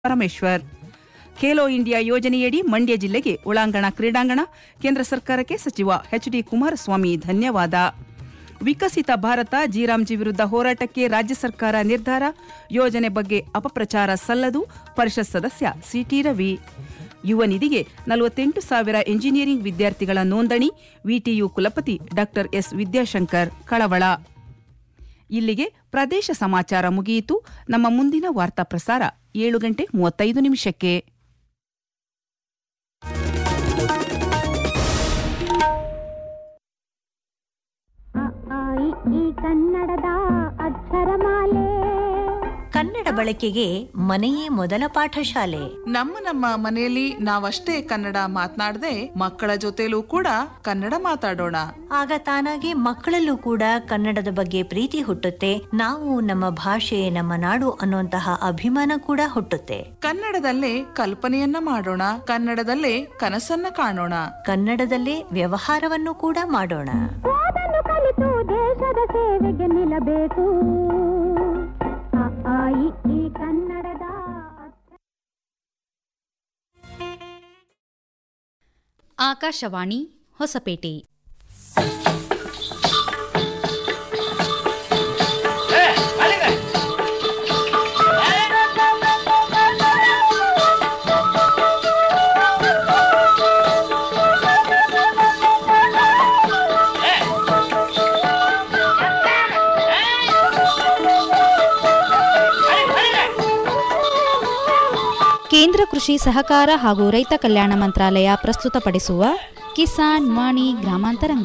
Parameshwar Khelo India ಯೋಜನೆಯಡಿ ಮಂಡ್ಯ ಜಿಲ್ಲೆಗೆ ಒಳಾಂಗಣ ಕ್ರೀಡಾಂಗಣ ಕೇಂದ್ರ ಸರ್ಕಾರಕ್ಕೆ ಸಚಿವ ಎಚ್ಡಿ ಕುಮಾರಸ್ವಾಮಿ ಧನ್ಯವಾದ ವಿಕಸಿತ ಭಾರತ ಜೀರಾಮ್ಜಿ ವಿರುದ್ಧ ಹೋರಾಟಕ್ಕೆ ರಾಜ್ಯ ಸರ್ಕಾರ ನಿರ್ಧಾರ ಯೋಜನೆ ಬಗ್ಗೆ ಅಪಪ್ರಚಾರ ಸಲ್ಲದು ಪರಿಷತ್ ಸದಸ್ಯ ಸಿಟಿ ರವಿ ಯುವ ನಿಧಿಗೆ ನಲವತ್ತೆಂಟು ಸಾವಿರ ಎಂಜಿನಿಯರಿಂಗ್ ವಿದ್ಯಾರ್ಥಿಗಳ ನೋಂದಣಿ ವಿಟಿಯು ಕುಲಪತಿ ಡಾಕ್ಟರ್ ಎಸ್ ವಿದ್ಯಾಶಂಕರ್ ಕಳವಳ ಇಲ್ಲಿಗೆ ಪ್ರದೇಶ ಸಮಾಚಾರ ಮುಗಿಯಿತು ನಮ್ಮ ಮುಂದಿನ ವಾರ್ತಾ ಪ್ರಸಾರ ಏಳು ಗಂಟೆ ಮೂವತ್ತೈದು ನಿಮಿಷಕ್ಕೆ ಅ, ಆ, ಇ, ಈ ಕನ್ನಡದ ಅಕ್ಷರಮಾಲೆ ಕನ್ನಡ ಬಳಕೆಗೆ ಮನೆಯೇ ಮೊದಲ ಪಾಠಶಾಲೆ ನಮ್ಮ ನಮ್ಮ ಮನೆಯಲ್ಲಿ ನಾವಷ್ಟೇ ಕನ್ನಡ ಮಾತನಾಡದೆ ಮಕ್ಕಳ ಜೊತೆಲೂ ಕೂಡ ಕನ್ನಡ ಮಾತಾಡೋಣ ಆಗ ತಾನಾಗಿ ಮಕ್ಕಳಲ್ಲೂ ಕೂಡ ಕನ್ನಡದ ಬಗ್ಗೆ ಪ್ರೀತಿ ಹುಟ್ಟುತ್ತೆ ನಾವು ನಮ್ಮ ಭಾಷೆ ನಮ್ಮ ನಾಡು ಅನ್ನುವಂತಹ ಅಭಿಮಾನ ಕೂಡ ಹುಟ್ಟುತ್ತೆ ಕನ್ನಡದಲ್ಲೇ ಕಲ್ಪನೆಯನ್ನ ಮಾಡೋಣ ಕನ್ನಡದಲ್ಲೇ ಕನಸನ್ನ ಕಾಣೋಣ ಕನ್ನಡದಲ್ಲೇ ವ್ಯವಹಾರವನ್ನು ಕೂಡ ಮಾಡೋಣ ಓದನ್ನು ಕಲಿತು ದೇಶದ ಸೇವೆಗೆ ನಿಲ್ಲಬೇಕು ಅ, ಆ, ಇ, ಈ ಕನ್ನಡದ ಅಕ್ಷರ ಆಕಾಶವಾಣಿ ಹೊಸಪೇಟೆ ಕೇಂದ್ರ ಕೃಷಿ ಸಹಕಾರ ಹಾಗೂ ರೈತ ಕಲ್ಯಾಣ ಮಂತ್ರಾಲಯ ಪ್ರಸ್ತುತಪಡಿಸುವ ಕಿಸಾನ್ ವಾಣಿ ಗ್ರಾಮಾಂತರಂಗ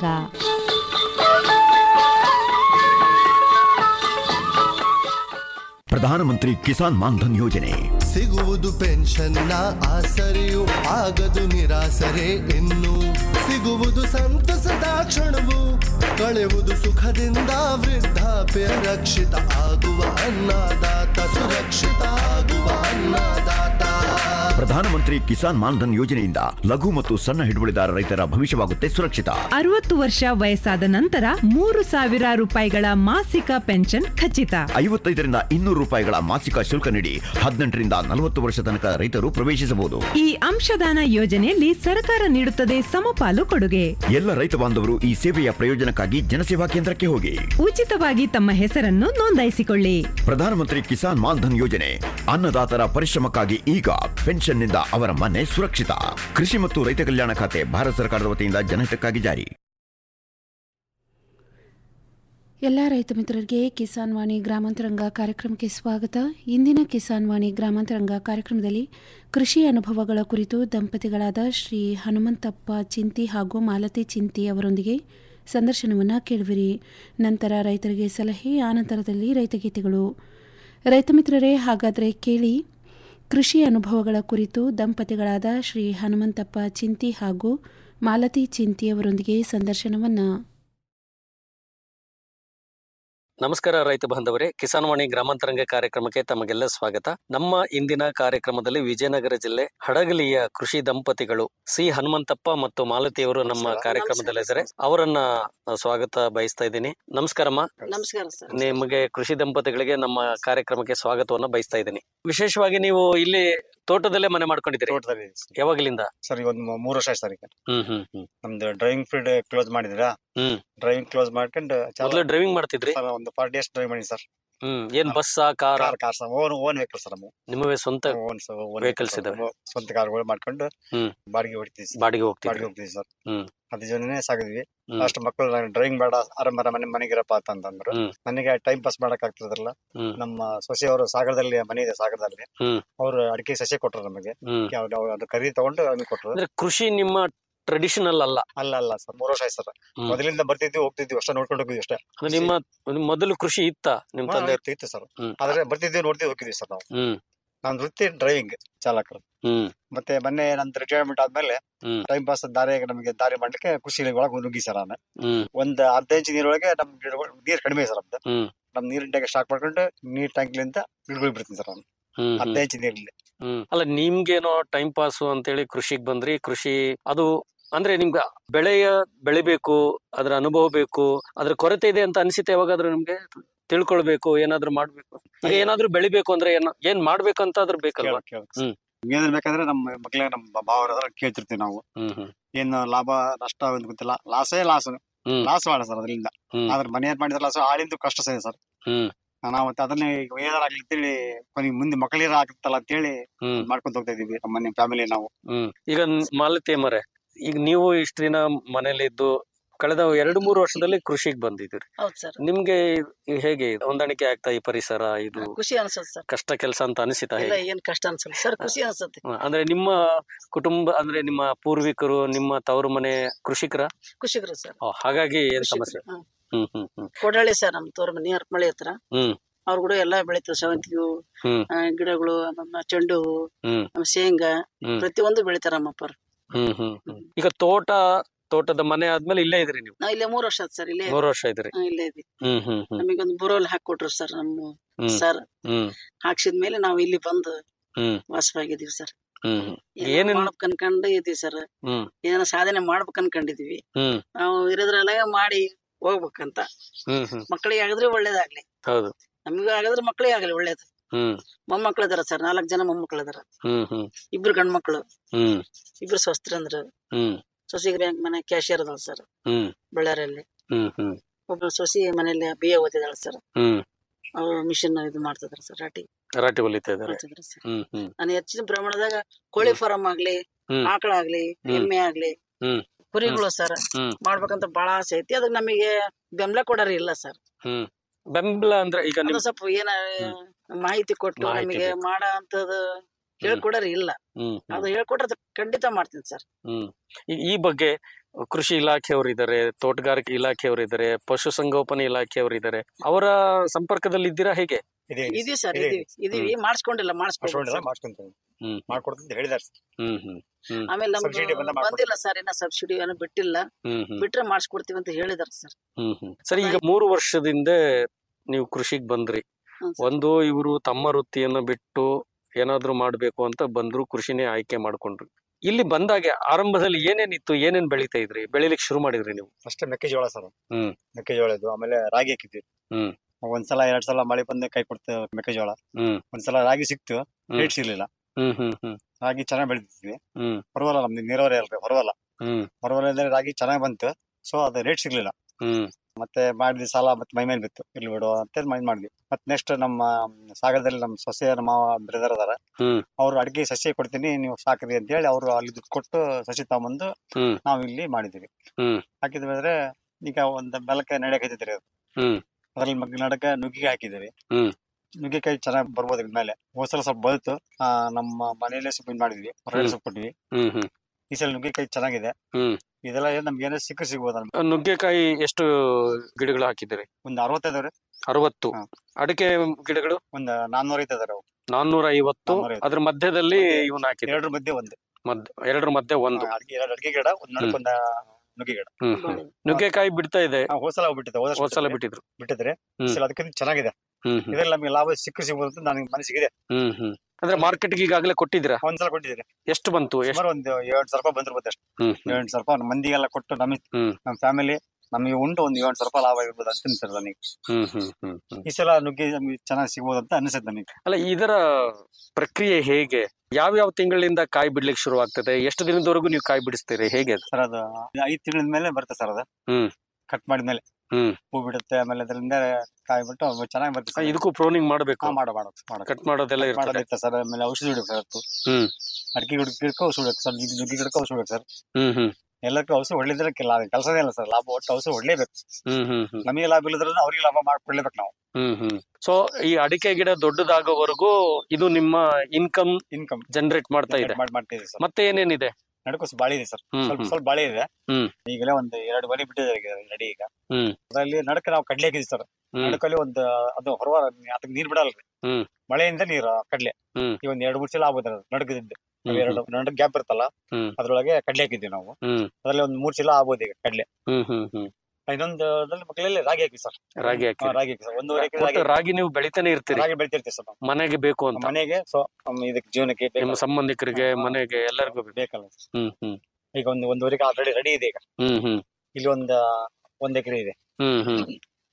ಪ್ರಧಾನಮಂತ್ರಿ ಕಿಸಾನ್ ಮಾನ್ಧನ್ ಯೋಜನೆ ಸಿಗುವುದು ಪೆನ್ಷನ್ನ ಆಸರೆಯು ಆಗದು ನಿರಾಸರೆ ಇನ್ನು ಸಿಗುವುದು ಸಂತಸದ ಕ್ಷಣವು ಕಳೆವುದು ಸುಖದಿಂದ ವೃದ್ಧಾಪ್ಯ ರಕ್ಷಿತ ಆಗುವ ಅನ್ನದಾತ ಸುರಕ್ಷಿತ ಆಗುವ ಅನ್ನದಾತ ಪ್ರಧಾನಮಂತ್ರಿ ಕಿಸಾನ್ ಮಾನ್ಧನ್ ಯೋಜನೆಯಿಂದ ಲಘು ಮತ್ತು ಸಣ್ಣ ಹಿಡುವಳಿದಾರ ರೈತರ ಭವಿಷ್ಯವಾಗುತ್ತೆ ಸುರಕ್ಷಿತ ಅರವತ್ತು ವರ್ಷ ವಯಸ್ಸಾದ ನಂತರ ಮೂರು ಸಾವಿರ ರೂಪಾಯಿಗಳ ಮಾಸಿಕ ಪೆನ್ಷನ್ ಖಚಿತ ಐವತ್ತೈದರಿಂದ ಇನ್ನೂರು ರೂಪಾಯಿಗಳ ಮಾಸಿಕ ಶುಲ್ಕ ನೀಡಿ ಹದಿನೆಂಟರಿಂದ ನಲವತ್ತು ವರ್ಷ ತನಕ ರೈತರು ಪ್ರವೇಶಿಸಬಹುದು ಈ ಅಂಶದಾನ ಯೋಜನೆಯಲ್ಲಿ ಸರ್ಕಾರ ನೀಡುತ್ತದೆ ಸಮಪಾಲು ಕೊಡುಗೆ ಎಲ್ಲ ರೈತ ಬಾಂಧವರು ಈ ಸೇವೆಯ ಪ್ರಯೋಜನಕ್ಕಾಗಿ ಜನಸೇವಾ ಕೇಂದ್ರಕ್ಕೆ ಹೋಗಿ ಉಚಿತವಾಗಿ ತಮ್ಮ ಹೆಸರನ್ನು ನೋಂದಾಯಿಸಿಕೊಳ್ಳಿ ಪ್ರಧಾನಮಂತ್ರಿ ಕಿಸಾನ್ ಮಾನ್ಧನ್ ಯೋಜನೆ ಅನ್ನದಾತರ ಪರಿಶ್ರಮಕ್ಕಾಗಿ ಈಗ ಪೆನ್ಷನ್ನಿಂದ ಅವರ ಮನೆ ಸುರಕ್ಷಿತ ಕೃಷಿ ಮತ್ತು ರೈತ ಕಲ್ಯಾಣ ಖಾತೆ ಭಾರತ ಸರ್ಕಾರದ ವತಿಯಿಂದ ಜನಹಿತಕ್ಕಾಗಿ ಜಾರಿ ಎಲ್ಲ ರೈತ ಮಿತ್ರರಿಗೆ ಕಿಸಾನ್ ವಾಣಿ ಗ್ರಾಮಾಂತರಂಗ ಕಾರ್ಯಕ್ರಮಕ್ಕೆ ಸ್ವಾಗತ ಇಂದಿನ ಕಿಸಾನ್ ವಾಣಿ ಗ್ರಾಮಾಂತರಂಗ ಕಾರ್ಯಕ್ರಮದಲ್ಲಿ ಕೃಷಿ ಅನುಭವಗಳ ಕುರಿತು ದಂಪತಿಗಳಾದ ಶ್ರೀ ಹನುಮಂತಪ್ಪ ಚಿಂತಿ ಹಾಗೂ ಮಾಲತಿ ಚಿಂತಿ ಅವರೊಂದಿಗೆ ಸಂದರ್ಶನವನ್ನು ಕೇಳುವಿರಿ ನಂತರ ರೈತರಿಗೆ ಸಲಹೆ ಆನಂತರದಲ್ಲಿ ರೈತಗೀತೆಗಳು ರೈತ ಮಿತ್ರರೇ ಹಾಗಾದರೆ ಕೇಳಿ ಕೃಷಿ ಅನುಭವಗಳ ಕುರಿತು ದಂಪತಿಗಳಾದ ಶ್ರೀ ಹನುಮಂತಪ್ಪ ಚಿಂತಿ ಹಾಗೂ ಮಾಲತಿ ಚಿಂತಿ ಅವರೊಂದಿಗೆ ಸಂದರ್ಶನವನ್ನು ನಮಸ್ಕಾರ ರೈತ ಬಾಂಧವರೇ ಕಿಸಾನ್ ವಾಣಿ ಗ್ರಾಮಾಂತರಂಗ ಕಾರ್ಯಕ್ರಮಕ್ಕೆ ತಮಗೆಲ್ಲ ಸ್ವಾಗತ ನಮ್ಮ ಇಂದಿನ ಕಾರ್ಯಕ್ರಮದಲ್ಲಿ ವಿಜಯನಗರ ಜಿಲ್ಲೆ ಹಡಗಲಿಯ ಕೃಷಿ ದಂಪತಿಗಳು ಸಿ ಹನುಮಂತಪ್ಪ ಮತ್ತು ಮಾಲತಿಯವರು ನಮ್ಮ ಕಾರ್ಯಕ್ರಮದಲ್ಲಿದ್ದಾರೆ ಅವರನ್ನ ಸ್ವಾಗತ ಬಯಸ್ತಾ ಇದ್ದೀನಿ ನಮಸ್ಕಾರಮ್ಮ ನಮಸ್ಕಾರ ಸರ್ ನಿಮಗೆ ಕೃಷಿ ದಂಪತಿಗಳಿಗೆ ನಮ್ಮ ಕಾರ್ಯಕ್ರಮಕ್ಕೆ ಸ್ವಾಗತವನ್ನ ಬಯಸ್ತಾ ಇದ್ದೀನಿ ವಿಶೇಷವಾಗಿ ನೀವು ಇಲ್ಲಿ ತೋಟದಲ್ಲೇ ಮನೆ ಮಾಡ್ಕೊಂಡಿದ್ದೀರಿ ತೋಟದಲ್ಲಿ ಯಾವಾಗಲಿಂದ ಸರ್ ಈಗ ಒಂದು ಮೂರು ವರ್ಷ ಆಯ್ತು ಸರ್ ಈಗ ಹ್ಮ್ ಹ್ಮ್ ಹ್ಮ್ ನಮ್ದು ಡ್ರೈವಿಂಗ್ ಫೀಲ್ಡ್ ಕ್ಲೋಸ್ ಮಾಡಿದಿರಾ ಹ್ಮ್ ಡ್ರೈವಿಂಗ್ ಕ್ಲೋಸ್ ಮಾಡ್ಕೊಂಡು ಮೊದಲು ಡ್ರೈವಿಂಗ್ ಮಾಡ್ತಿದ್ರಿ ಸರ್ ಒಂದು ಫಾರ್ಟಿ ಡೇಸ್ ಡ್ರೈವ್ ಮಾಡಿ ಸರ್ ಹ್ಮ್ ಏನ್ ಬಸ್ಸಾ ಕಾರ car car sir own own vehicle sir ನಮ್ಮ ನಿಮ್ಮವೇ ಸ್ವಂತ ಓನ್ vehicles ಇದಾವೆ. ಸ್ವಂತ ಕಾರ್ಗಳು ಮಾಡ್ಕೊಂಡು ಹ್ಮ್. ಬಾಡಿಗೆ ಹೊಡಿತೀವಿ ಸರ್ ಬಾಡಿಗೆ ಬಾಡಿಗೆ ಹೋಗ್ತಿದ್ರಿ ಹೋಗ್ತೀವಿ ಸರ್ ಹ್ಮ್. ಅದ್ರ ಜೊತೆ ಸಾಗಿದ್ವಿ ಹ್ಮ್. ಅಷ್ಟು ಮಕ್ಕಳು ಡ್ರೈವಿಂಗ್ ಬೇಡ ಆರಾಮರ ಮನೆ ಮನೆಗಿರಪ್ಪ ಅಂತಂದ್ರು ಹ್ಮ್. ನನಗೆ ಟೈಮ್ ಪಾಸ್ ಮಾಡಕ್ ಆಗ್ತಿರಲಿಲ್ಲ ಹ್ಮ್. ನಮ್ಮ ಸೊಸೆ ಅವರು ಸಾಗರದಲ್ಲಿ ಮನೆ ಇದೆ ಸಾಗರದಲ್ಲಿ ಹ್ಮ್. ಅವರು ಅಡಿಕೆ ಸಸಿ ಕೊಟ್ರು ನಮಗೆ ಹ್ಮ್ ಅವ್ರು- ಅವ್ರು ಅದು ಖರೀದಿ ತಗೊಂಡು ನಮಗೆ ಕೊಟ್ರು ಅಂದ್ರೆ ಕೃಷಿ ನಿಮ್ಮ ಟ್ರೆಡಿಷನಲ್ ಅಲ್ಲ ಅಲ್ಲ ಅಲ್ಲ ಸರ್ ಮೂರು ವರ್ಷ ಆಯ್ತು ಸರ್ ಹ್ಮ್. ಮೊದಲಿಂದ ಬರ್ತಿದ್ವಿ ಹೋಗ್ತಿದ್ವಿ ಅಷ್ಟೇ ನೋಡ್ಕೊಂಡು ಹೋಗಿದ್ವಿ ಅಷ್ಟೇ ಅಂದ್ರೆ ನಿಮ್ಮ ಮೊದಲು ಕೃಷಿ ಇತ್ತ ನಿಮ್ ತಂದೆ ಇತ್ತು, ಇತ್ತು ಸರ್ ಹ್ಮ್. ಆದ್ರೆ ಬರ್ತಿದ್ವಿ ನೋಡ್ತಿದ್ವಿ ಹೋಗಿದ್ವಿ ಸರ್ ನಾವು ಹ್ಮ್ ನಾನು ವೃತ್ತಿ ಡ್ರೈವಿಂಗ್ ಚಾಲಕರು ಹ್ಮ್ ಮತ್ತೆ ಮೊನ್ನೆ ನಂದು ರಿಟೈರ್ಮೆಂಟ್ ಆದ್ಮೇಲೆ ಹ್ಮ್. ಟೈಮ್ ಪಾಸ್ ದಾರಿ ನಮಗೆ ದಾರಿ ಮಾಡ್ಲಿಕ್ಕೆ ಕೃಷಿ ಒಳಗೆ ನುಗ್ಗಿ ಸರ್ ನಾನು ಹ್ಮ್ ಒಂದ್ ಅರ್ಧ ಇಂಚ್ ನೀರೊಳಗೆ ನಮ್ ಗಿಡಗಳು ನೀರ್ ಕಡಿಮೆ ಸರ್ ನಮ್ದು ಹ್ಮ್ ನಮ್ ನೀರಿನ ಟ್ಯಾಂಕ್ ಸ್ಟಾಕ್ ಮಾಡ್ಕೊಂಡು ನೀರ್ ಟ್ಯಾಂಕ್ಲಿಂದ ಗಿಡಗಳು ಬಿಡ್ತೀನಿ ಸರ್ ನಾನು ಹ್ಮ್ ಅರ್ಧ ಹ್ಮ್ ಇಂಚ್ ನೀರಲ್ಲಿ ಹ್ಮ್ ಅಲ್ಲ ನಿಮ್ಗೇನೋ ಟೈಮ್ ಪಾಸ್ ಅಂತೇಳಿ ಕೃಷಿಗ್ ಬಂದ್ರಿ ಕೃಷಿ ಅದು ಅಂದ್ರೆ ನಿಮ್ಗೆ ಬೆಳೆಯ ಬೆಳಿಬೇಕು ಅದ್ರ ಅನುಭವ ಬೇಕು ಅದ್ರ ಕೊರತೆ ಇದೆ ಅಂತ ಅನ್ಸಿತ್ತೆ ಯಾವಾಗಾದ್ರೂ ನಿಮ್ಗೆ ತಿಳ್ಕೊಳ್ಬೇಕು ಏನಾದ್ರು ಮಾಡ್ಬೇಕು ಈಗ ಏನಾದ್ರು ಬೆಳಿಬೇಕು ಅಂದ್ರೆ ಏನ್ ಏನ್ ಮಾಡ್ಬೇಕು ಅಂತ ಆದ್ರೂ ಬೇಕಲ್ವಾ ಹ್ಮ್ ಏನ್ ಬೇಕಾದ್ರೆ ನಮ್ಮ ಮಕ್ಳಿಗೆ ನಮ್ಮ ಭಾವರ ಕೇಳ್ತಿರ್ತೀವಿ ನಾವು ಹ್ಮ್ ಹ್ಮ್ ಏನು ಲಾಭ ನಷ್ಟ ಅಂತ ಗೊತ್ತಿಲ್ಲ ಲಾಸೇ ಲಾಸ್ ಹ್ಮ್ ಲಾಸ್ ಮಾಡ ಸರ್ ಅದರಿಂದ ಹ್ಮ್ ಆದ್ರೆ ಮನೆ ಮಾಡಿದ್ರೆ ಲಾಸ್ ಆಳಿಂದು ಕಷ್ಟ ಸರಿ ಸರ್ ಹ್ಮ್ ನಾವು ಮತ್ತೆ ಅದನ್ನೇ ಈಗ ಏನಾರಾಗ್ಲಿ ಅಂತೇಳಿ ಕೊನೆಗೆ ಮುಂದೆ ಮಕ್ಕಳಿಗೆ ಆಗ್ತಲ್ಲ ಅಂತೇಳಿ ಹ್ಮ್ ಮಾಡ್ಕೊಂತ ಹೋಗ್ತಾ ಇದೀವಿ ನಮ್ಮ ಮನೆ ಫ್ಯಾಮಿಲಿ ನಾವು ಹ್ಮ್ ಈಗ ನ್- ಮಾಲತಿ ಮರೆ ಈಗ ನೀವು ಇಷ್ಟ ದಿನ ಮನೇಲಿ ಇದ್ದು ಕಳೆದ ಎರಡು ಮೂರು ವರ್ಷದಲ್ಲಿ ಕೃಷಿಗೆ ಬಂದಿದ್ದೀರಿ ಹೌದು ಸರ್ ನಿಮ್ಗೆ ಇದು ಹೇಗೆ ಇದು ಹೊಂದಾಣಿಕೆ ಆಗ್ತಾ ಈ ಪರಿಸರ ಇದು ಖುಷಿ ಅನ್ಸುತ್ತೆ ಸರ್ ಕಷ್ಟ ಕೆಲಸ ಅಂತ ಅನಿಸಿತಾ ಇಲ್ಲ ಹೇಗೆ ಏನ್ ಕಷ್ಟ ಅನ್ಸಲ್ಲ ಸರ್ ಖುಷಿ ಅನ್ಸುತ್ತೆ ಹ, ಅಂದ್ರೆ ನಿಮ್ಮ ಕುಟುಂಬ ಅಂದ್ರೆ ನಿಮ್ಮ ಪೂರ್ವಿಕರು ನಿಮ್ಮ ತವರು ಮನೆ ಕೃಷಿಕರ ಖುಷಿಗ್ರು ಸರ್ ಓ, ಹಾಗಾಗಿ ಏನ್ ಕೃಷಿಕರು, ಸಮಸ್ಯೆ ಹ್ಮ್. ಹ್ಮ್ ಹ್ಮ್ ಹ್ಮ್ ಕೊಡಳ್ಳಿ ಸರ್ ನಮ್ ತೋರ್ ಮನಿ ಹರಪಳ್ಳಿ ಹತ್ರ ಹ್ಮ್ ಅವ್ರು ಕೂಡ ಎಲ್ಲಾ ಬೆಳಿತಾರೆ ಸೇವಂತಿಗೆ ಹೂ, ಹ್ಮ್ ಆ, ಗಿಡಗಳು ನಮ್ಮ ಚೆಂಡು ಹೂ ಹ್ಮ್ ನಮ್ಮ ಶೇಂಗಾ ಹ್ಮ್ ಪ್ರತಿಯೊಂದು ಬೆಳಿತಾರ ನಮ್ಮಪ್ಪರು ಹ್ಮ್ ಹ್ಮ್ ಹ್ಮ್ ಈಗ ತೋಟ ತೋಟದ ಮನೆ ಆದ್ಮೇಲೆ ಇಲ್ಲೇ ಇದ್ರಿ ನೀವು ನಾವ್ ಇಲ್ಲೇ ಮೂರ್ ವರ್ಷ ಆತ್ ಸರ್ ಇಲ್ಲೇ ಮೂರು ವರ್ಷ ಇದ್ರಿ ಹಾ, ಇಲ್ಲೇ ಇದ್ವಿ ಹ್ಮ್ ಹ್ಮ್ ಹ್ಮ್ ನಮಗೊಂದು ಬೋರ್ವೆಲ್ ಹಾಕೊಟ್ರು ಸರ್ ನಮ್ಮ ಹ್ಮ್ ಸರ್ ಹ್ಮ್ ಹಾಕ್ಸಿದ್ಮೇಲೆ ನಾವು ಇಲ್ಲಿ ಬಂದು ಹ್ಮ್ ವಾಸವಾಗಿದೀವಿ ಸರ್ ಹ್ಮ್ ಹ್ಮ್ ಏನಾರ ಏನೇನ್ ಮಾಡ್ಬೇಕು ಅನ್ಕೊಂಡು ಇದೀವಿ ಸರ್ ಹ್ಮ್ ಏನಾರ ಸಾಧನೆ ಮಾಡ್ಬೇಕು ಅನ್ಕೊಂಡಿದೀವಿ ಹ್ಮ್ ನಾವು ಇರೋದ್ರಲ್ಲ ಮಾಡಿ ಹೋಗ್ಬೇಕಂತ ಹ್ಮ್ ಹ್ಮ್ ಮಕ್ಕಳಿಗೆ ಆಗಿದ್ರೆ ಒಳ್ಳೇದಾಗ್ಲಿ ಹೌದು ನಮಗೂ ಆಗಿದ್ರೆ ಮಕ್ಕಳಿಗೆ ಆಗಲಿ ಒಳ್ಳೇದು ಹ್ಮ್ ಮೊಮ್ಮಕ್ಳು ಇದಾರ ಸರ್ ನಾಲ್ಕು ಜನ ಮೊಮ್ಮಕ್ಳು ಇದಾರ ಹ್ಮ್ ಹ್ಮ್ ಇಬ್ರು ಗಂಡ್ಮಕ್ಳು ಹ್ಮ್ ಇಬ್ರು ಸ್ವಸ್ತ್ರಂದ್ರ ಹ್ಮ್ ಸೊಸಿಗೆ ಬ್ಯಾಂಕ್ ಮನೆ ಕ್ಯಾಶಿಯರ್ ಅದಾಳ ಸರ್ ಹ್ಮ್ ಬಳ್ಳಾರಿಯಲ್ಲಿ ಹ್ಮ್ ಹ್ಮ್ ಒಬ್ಳು ಸೊಸಿ ಮನೆಯಲ್ಲಿ ಬಿ ಎ ಓದಿದಾಳ ಸರ್ ಹ್ಮ್ ಅವ್ರು ಮಿಷನ್ ಇದು ಮಾಡ್ತಿದಾರ ಸರ್ ರಾಟಿ ರಾಟಿ ಹೊಲಿತಾ ಇದಾರೆ ಮಾಡ್ತಿದಾರ ಸರ್ ಹ್ಮ್ ಹ್ಮ್ ನಾನು ಹೆಚ್ಚಿನ ಪ್ರಮಾಣದಾಗ ಕೋಳಿ ಫಾರಂ ಆಗ್ಲಿ ಹ್ಮ್. ಆಕಳ ಆಗ್ಲಿ ಹ್ಮ್. ಎಮ್ಮೆ ಆಗ್ಲಿ ಹ್ಮ್ ಕುರಿಗಳು ಸರ್ ಹ್ಮ್ ಮಾಡ್ಬೇಕಂತ ಬಹಳ ಆಸೆ ಐತಿ ಅದಕ್ಕೆ ನಮಗೆ ಬೆಂಬಲ ಕೊಡೋರು ಇಲ್ಲ ಸರ್ ಹ್ಮ್ ಬೆಂಬಲ ಅಂದ್ರೆ ಈಗ ಅದು ನಿಮ್ ಸ್ವಲ್ಪ ಏನ ಮಾಹಿತಿ ಕೊಟ್ಟು ಮಾಹಿತಿ ನಮಗೆ ಬೇಕು. ಮಾಡ ಅಂತದ ಹೇಳ್ಕೊಡೋರು ಇಲ್ಲ ಹ್ಮ್ ಹ್ಮ್ ಅದು ಹೇಳ್ಕೊಟ್ರೆ ಅದು ಖಂಡಿತ ಮಾಡ್ತೀನಿ ಸರ್ ಹ್ಮ್ ಈ- ಈ ಬಗ್ಗೆ ಕೃಷಿ ಇಲಾಖೆಯವರು ಇದ್ದಾರೆ ತೋಟಗಾರಿಕೆ ಇಲಾಖೆಯವರು ಇದ್ದಾರೆ ಪಶುಸಂಗೋಪನೆ ಇಲಾಖೆಯವರು ಇದ್ದಾರೆ ಅವರ ಸಂಪರ್ಕದಲ್ಲಿ ಇದ್ದೀರಾ ಹೇಗೆ ಇದೀವಿ ಸರ್ ಇದೀವಿ ಇದೀವಿ ಮಾಡಿಸ್ಕೊಂಡಿಲ್ಲ ಮಾಡಿಸ್ಕೊಂಡಿಲ್ಲ ಮಾಡ್ಕೊಂತೀವಿ ಹ್ಮ್ ಮಾಡ್ಕೊಡ್ತಂತ ಹೇಳಿದಾರೆ ಹ್ಮ್ ಹ್ಮ್ ಹ್ಮ್ ಆಮೇಲೆ ನಮ್ದು Subsidy ಬಂದ ಮಾಡ್ಕೊಡ್ತೀವಿ. ಬಂದಿಲ್ಲ ಸರ್ ಇನ್ನ ಸಬ್ಸಿಡಿ ಏನು ಬಿಟ್ಟಿಲ್ಲ ಹ್ಮ್ ಹ್ಮ್ ಬಿಟ್ರೆ ಮಾಡಿಸ್ಕೊಡ್ತೀವಿ ಅಂತ ಹೇಳಿದಾರೆ ಸರ್ ಹ್ಮ್ ಹ್ಮ್ ಸರಿ ಈಗ ಮೂರು ವರ್ಷದಿಂದ ನೀವು ಕೃಷಿಗ್ ಬಂದ್ರಿ ಹ್ಮ್ ಸರ್. ಒಂದು ಇವರು ತಮ್ಮ ವೃತ್ತಿಯನ್ನ ಬಿಟ್ಟು ಏನಾದ್ರೂ ಮಾಡ್ಬೇಕು ಅಂತ ಬಂದ್ರು ಕೃಷಿನೇ ಆಯ್ಕೆ ಮಾಡ್ಕೊಂಡ್ರು ಇಲ್ಲಿ ಬಂದಾಗೆ ಆರಂಭದಲ್ಲಿ ಏನೇನಿತ್ತು ಏನೇನ್ ಬೆಳಿತಾ ಇದ್ರಿ ಬೆಳಿಲಿಕ್ಕೆ ಶುರು ಮಾಡಿದ್ರಿ ನೀವು ಫಸ್ಟ್ ಮೆಕ್ಕೆಜೋಳ ಸರ್ ಹ್ಮ್ ಮೆಕ್ಕೆಜೋಳ ಇದು ಆಮೇಲೆ ರಾಗಿ ಹಾಕಿದ್ವಿ ಹ್ಮ್ ಒಂದ್ಸಲ ಎರಡ್ ಸಲ ಮಳೆ ಬಂದ ಕೈ ಕೊಡ್ತ ಮೆಕ್ಕೆಜೋಳ ಹ್ಮ್ ಒಂದ್ಸಲ ರಾಗಿ ಸಿಕ್ತು ಹ್ಮ್. ರೇಟ್ ಸಿಗ್ಲಿಲ್ಲ ಹ್ಮ್ ಹ್ಮ್ ಹ್ಮ್ ರಾಗಿ ಚೆನ್ನಾಗಿ ಬೆಳಿತಿದ್ವಿ ಹ್ಮ್ ಹೊರವಲ್ಲ ನಮ್ದು ನೀರಾವರಿ ಅಲ್ರಿ ಹೊರವಲ್ಲ ಹ್ಮ್ ಹೊರವಲ್ಲ ಅಂದ್ರೆ ರಾಗಿ ಚೆನ್ನಾಗಿ ಬಂತು ಸೊ ಅದು ರೇಟ್ ಸಿಗ್ಲಿಲ್ಲ ಹ್ಮ್ ಮತ್ತೆ ಮಾಡಿದ್ವಿ ಸಾಲ ಮತ್ತೆ ಮೈ ಮೇಲೆ ಬಿತ್ತು ಇಲ್ಲಿ ಬಿಡು ಅಂತ ಮೈಂಡ್ ಮಾಡಿದ್ವಿ ಮತ್ತೆ ನೆಕ್ಸ್ಟ್ ನಮ್ಮ ಸಾಗರದಲ್ಲಿ ನಮ್ಮ ಸೊಸೆ ನಮ್ಮ ಬ್ರದರ್ ಅದಾರ ಹ್ಮ್ ಅವ್ರು ಅಡಿಕೆ ಸಸಿ ಕೊಡ್ತೀನಿ ನೀವು ಸಾಕ್ರಿ ಅಂತ ಹೇಳಿ ಅವ್ರು ಅಲ್ಲಿ ದುಡ್ಡು ಕೊಟ್ಟು ಸಸಿ ತಗೊಂಬಂದು ಹ್ಮ್ ನಾವು ಇಲ್ಲಿ ಮಾಡಿದೀವಿ ಹ್ಮ್ ಹಾಕಿದ್ವಿ ಅಂದ್ರೆ ಈಗ ಒಂದ್ ಬೆಲಕ್ಕೆ ನಡೆಯಕೈತಿದ್ರಿ ಅದು ಹ್ಮ್ ಅದ್ರಲ್ಲಿ ಮಗ್ ನಡಕ ನುಗ್ಗಿಗೆ ಹಾಕಿದೀವಿ ಹ್ಮ್ ನುಗ್ಗೆಕಾಯಿ ಚೆನ್ನಾಗಿ ಬರ್ಬೋದು ಇದ್ ಮೇಲೆ ಹೋದ್ಸಲ ಸ್ವಲ್ಪ ಬಲ್ತು ಆ, ನಮ್ಮ ಮನೆಯಲ್ಲೇ ಸ್ವಲ್ಪ ಇದ್ ಮಾಡಿದ್ವಿ ಹೊರಗಡೆ ಹ್ಮ್. ಸ್ವಲ್ಪ ಕೊಟ್ವಿ ಹ್ಮ್ ಹ್ಮ್ ಈ ಸಲ ನುಗ್ಗೆಕಾಯಿ ಚೆನ್ನಾಗಿದೆ ಹ್ಮ್ ಇದೆಲ್ಲ ಏನ್ ನಮ್ಗೆ ಏನೋ ಸಿಕ್ಕ ಸಿಗ್ಬೋದು ನಮ್ಗೆ ಆ, ನುಗ್ಗೆಕಾಯಿ ಎಷ್ಟು ಗಿಡಗಳು ಹಾಕಿದ್ದೀರಿ ಒಂದ್ ಅರವತ್ತೈದವ್ರಿ ಅರವತ್ತು ಹಾ. ಅಡಿಕೆ ಗಿಡಗಳು ಒಂದ್ ನಾನ್ನೂರ ಐತದಾರ ಅವು ನಾನ್ನೂರ ಐವತ್ತು ನಾನ್ನೂರ ಐವತ್ತು. ಅದ್ರ ಮಧ್ಯದಲ್ಲಿ ಮಧ್ಯೆ ಇವನ್ ಹಾಕಿದ್ರಿ ಎರಡರ ಮಧ್ಯೆ ಒಂದು ಮಧ್ಯ ಎರಡರ ಮಧ್ಯೆ ಒಂದು ಆ, ಅಡಿಕೆ ಎರಡು ಅಡಿಕೆ ಗಿಡ ಒಂದ್ ನಡಕ್ ಒಂದ್ ನುಗ್ಗೆ ಗಿಡ ಹ್ಮ್ ಹ್ಮ್ ನುಗ್ಗೆಕಾಯಿ ಬಿಡ್ತಾ ಇದೆ ಆ, ಹೋದ್ಸಲ ಬಿಟ್ಟಿದೆ ಹೋದ ಹೋದ್ಸಲ ಬಿಟ್ಟಿದ್ರು ಬಿಟ್ಟಿದ್ರೆ ಈ ಹ್ಮ್. ಸಲ ಅದಕ್ಕಿಂತ ಚೆನ್ನಾಗಿದೆ ಹ್ಮ್ ಹ್ಮ್ ಇದ್ರಲ್ಲಿ ನಮ್ಗೆ ಲಾಭ ಸಿಕ್ಕ ಸಿಗ್ಬೋದು ಅಂತ ನನಗೆ ಮನಸ್ಸಿಗಿದೆ ಹ್ಮ್ ಹ್ಮ್ ಅಂದ್ರೆ ಮಾರ್ಕೆಟ್ಗೆ ಈಗಾಗಲೇ ಕೊಟ್ಟಿದ್ದೀರಾ ಒಂದ್ಸಲ ಕೊಟ್ಟಿದ್ದೀರಿ ಎಷ್ಟು ಬಂತು ಎಷ್ಟು ಸುಮಾರು ಒಂದು ಏಳು ಸಾವಿರ ರೂಪಾಯಿ ಬಂದಿರ್ಬೋದು ಅಷ್ಟು ಹ್ಮ್ ಹ್ಮ್ ಏಳು ಸಾವಿರ ರೂಪಾಯಿ ಮಂದಿಗೆಲ್ಲ ಕೊಟ್ಟು ನಮಗೆ ಹ್ಮ್. ನಮ್ಮ ಫ್ಯಾಮಿಲಿ ನಮಗೆ ಉಂಟು ಒಂದು ಏಳು ಸಾವಿರ ರೂಪಾಯಿ ಲಾಭ ಇರ್ಬೋದು ಅಂತ ಅನ್ಸುತ್ತೆ ನನಗೆ ಹ್ಮ್ ಹ್ಮ್ ಹ್ಮ್ ಹ್ಮ್ ಈ ಸಲ ನುಗ್ಗೆ ನಮಗೆ ಚೆನ್ನಾಗಿ ಸಿಗ್ಬೋದು ಅಂತ ಅನಿಸುತ್ತೆ ನನಗೆ ಅಲ್ಲ ಇದರ ಪ್ರಕ್ರಿಯೆ ಹೇಗೆ ಯಾವ ಯಾವ ತಿಂಗಳಿಂದ ಕಾಯಿ ಬಿಡ್ಲಿಕ್ಕೆ ಶುರು ಆಗ್ತದೆ ಎಷ್ಟು ದಿನದವರೆಗೂ ನೀವು ಕಾಯಿ ಬಿಡಿಸ್ತೀರಿ ಹೇಗೆ ಅದು ಸರ್ ಅದು ಐದು ತಿಂಗಳ ಮೇಲೆ ಬರುತ್ತೆ ಸರ್ ಅದು ಹ್ಮ್ ಕಟ್ ಮಾಡಿದ್ಮೇಲೆ ಹ್ಮ್ ಹೂ ಬಿಡುತ್ತೆ ಆಮೇಲೆ ಅದರಿಂದ ಕಾಯಿ ಬಿಟ್ಟು ಅದು ಚೆನ್ನಾಗಿ ಬರುತ್ತೆ ಆ, ಸರ್ ಇದಕ್ಕೂ ಪ್ರೋನಿಂಗ್ ಮಾಡ್ಬೇಕು ಹಾ ಮಾಡ ಮಾಡ ಮಾಡ ಕಟ್ ಮಾಡೋದೆಲ್ಲ ಇರ್ತದೆ ಮಾಡೋದಿತ್ತು ಸರ್ ಆಮೇಲೆ ಔಷಧಿ ಹೊಡಿಬೇಕು ಸರ್ ಅದು. ಹ್ಮ್ ಅಡಿಕೆ ಗಿಡ ಗಿಡಕ್ಕೆ ಔಷಧಿ ಹೊಡಿಬೇಕು ಸರ್ ನುಗ್ಗೆ ನುಗ್ಗೆ ಗಿಡಕ್ಕೆ ಔಷಧಿ ಹೊಡಿಬೇಕು ಸರ್ ಹ್ಮ್ ಹ್ಮ್ ಎಲ್ಲಕ್ಕೂ ಔಷಧಿ ಹೊಡ್ಲಿದ್ರೆ ಲಾಭ ಕೆಲಸನೇ ಇಲ್ಲ ಸರ್ ಲಾಭ ಒಟ್ಟು ಔಷಧಿ ಹೊಡ್ಲೇಬೇಕು ಹ್ಮ್ ಹ್ಮ್ ಹ್ಮ್ ನಮಗೆ ಲಾಭ ಇಲ್ಲದ್ರೆ ಅವ್ರಿಗೆ ಲಾಭ ಮಾಡ್ಕೊಡ್ಲೇಬೇಕು ನಾವು ಹ್ಮ್ ಹ್ಮ್ ಸೊ ಈ ಅಡಿಕೆ ಗಿಡ ದೊಡ್ಡದಾಗೋವರೆಗೂ ಇದು ನಿಮ್ಮ ಇನ್ಕಮ್ ಇನ್ಕಮ್ ಜನರೇಟ್ ಮಾಡ್ತಾ ಇದೆ ಮಾಡಿ ಮಾಡ್ತಿದ್ದೀವಿ ಸರ್ ಮತ್ತೆ ಏನೇನಿದೆ ನಡಕು ಬಾಳೆ ಇದೆ ಸರ್ ಹ್ಮ್, ಸ್ವಲ್ಪ ಹ್ಮ್. ಸ್ವಲ್ಪ ಬಾಳೆ ಇದೆ ಹ್ಮ್. ಈಗಲೇ ಒಂದು ಎರಡು ಬರಿ ಬಿಟ್ಟಿದೆ ರೆಡಿ ಈಗ ಹ್ಮ್ ಅದರಲ್ಲಿ ನಡಕ ನಾವು ಕಡ್ಲೆ ಹಾಕಿದ್ವಿ ಸರ್ ಹ್ಮ್ ನಡಕಲ್ಲಿ ಒಂದು ಅದು ಹೊರವ ಅದಕ್ಕೆ ನೀರ್ ಬಿಡಲ್ರಿ ಹ್ಮ್. ಮಳೆಯಿಂದ ನೀರು ಕಡ್ಲೆ ಹ್ಮ್. ಈ ಒಂದ್ ಎರಡು ಮೂರು ಚೀಲ ಆಗ್ಬೋದು ನಡಕದಿದ್ದು ಹ್ಮ್, ಎರಡು ನಡಕ್ ಗ್ಯಾಪ್ ಇರುತ್ತಲ್ಲ ಹ್ಮ್. ಅದ್ರೊಳಗೆ ಕಡ್ಲೆ ಹಾಕಿದ್ವಿ ನಾವು ಹ್ಮ್ ಅದ್ರಲ್ಲಿ ಒಂದ್ ಮೂರ್ ಚೀಲ ಆಗ್ಬೋದು ಈಗ ಕಡ್ಲೆ ಹ್ಮ್ ಹ್ಮ್ ಹ್ಮ್ ಇನ್ನೊಂದು ಅದ್ರಲ್ಲಿ ಮಕ್ಕಳಲ್ಲಿ ರಾಗಿ ಹಾಕಿ ಸರ್ ರಾಗಿ ಹಾ, ಹಾಕಿ ರಾಗಿ ಹಾಕಿ ಸರ್ ಒಂದೂವರೆ ಎಕರೆ ಒಟ್ಟು ರಾಗಿ ರಾಗಿ ನೀವು ಬೆಳಿತಾನೆ ಇರ್ತೀರಿ ರಾಗಿ ಬೆಳಿತಿರ್ತೀವಿ ಸರ್ ನಾವು ಮನೆಗೆ ಬೇಕು ಅಂತ ಮನೆಗೆ ಸೊ ಇದಕ್ಕೆ ಜೀವನಕ್ಕೆ ನಿಮ್ಮ ಬೇಕಲ್ಲ ಸಂಬಂಧಿಕರಿಗೆ ಮನೆಗೆ ಎಲ್ಲರಿಗೂ ಬೇಕು ಬೇಕಲ್ಲ ಹ್ಮ್ ಹ್ಮ್ ಈಗ ಒಂದು ಒಂದೂವರೆ ಆಲ್ರೆಡಿ ರೆಡಿ ಇದೆ ಈಗ ಹ್ಮ್ ಹ್ಮ್ ಇಲ್ಲಿ ಒಂದ್ ಒಂದ್ ಎಕರೆ ಇದೆ ಹ್ಮ್ ಹ್ಮ್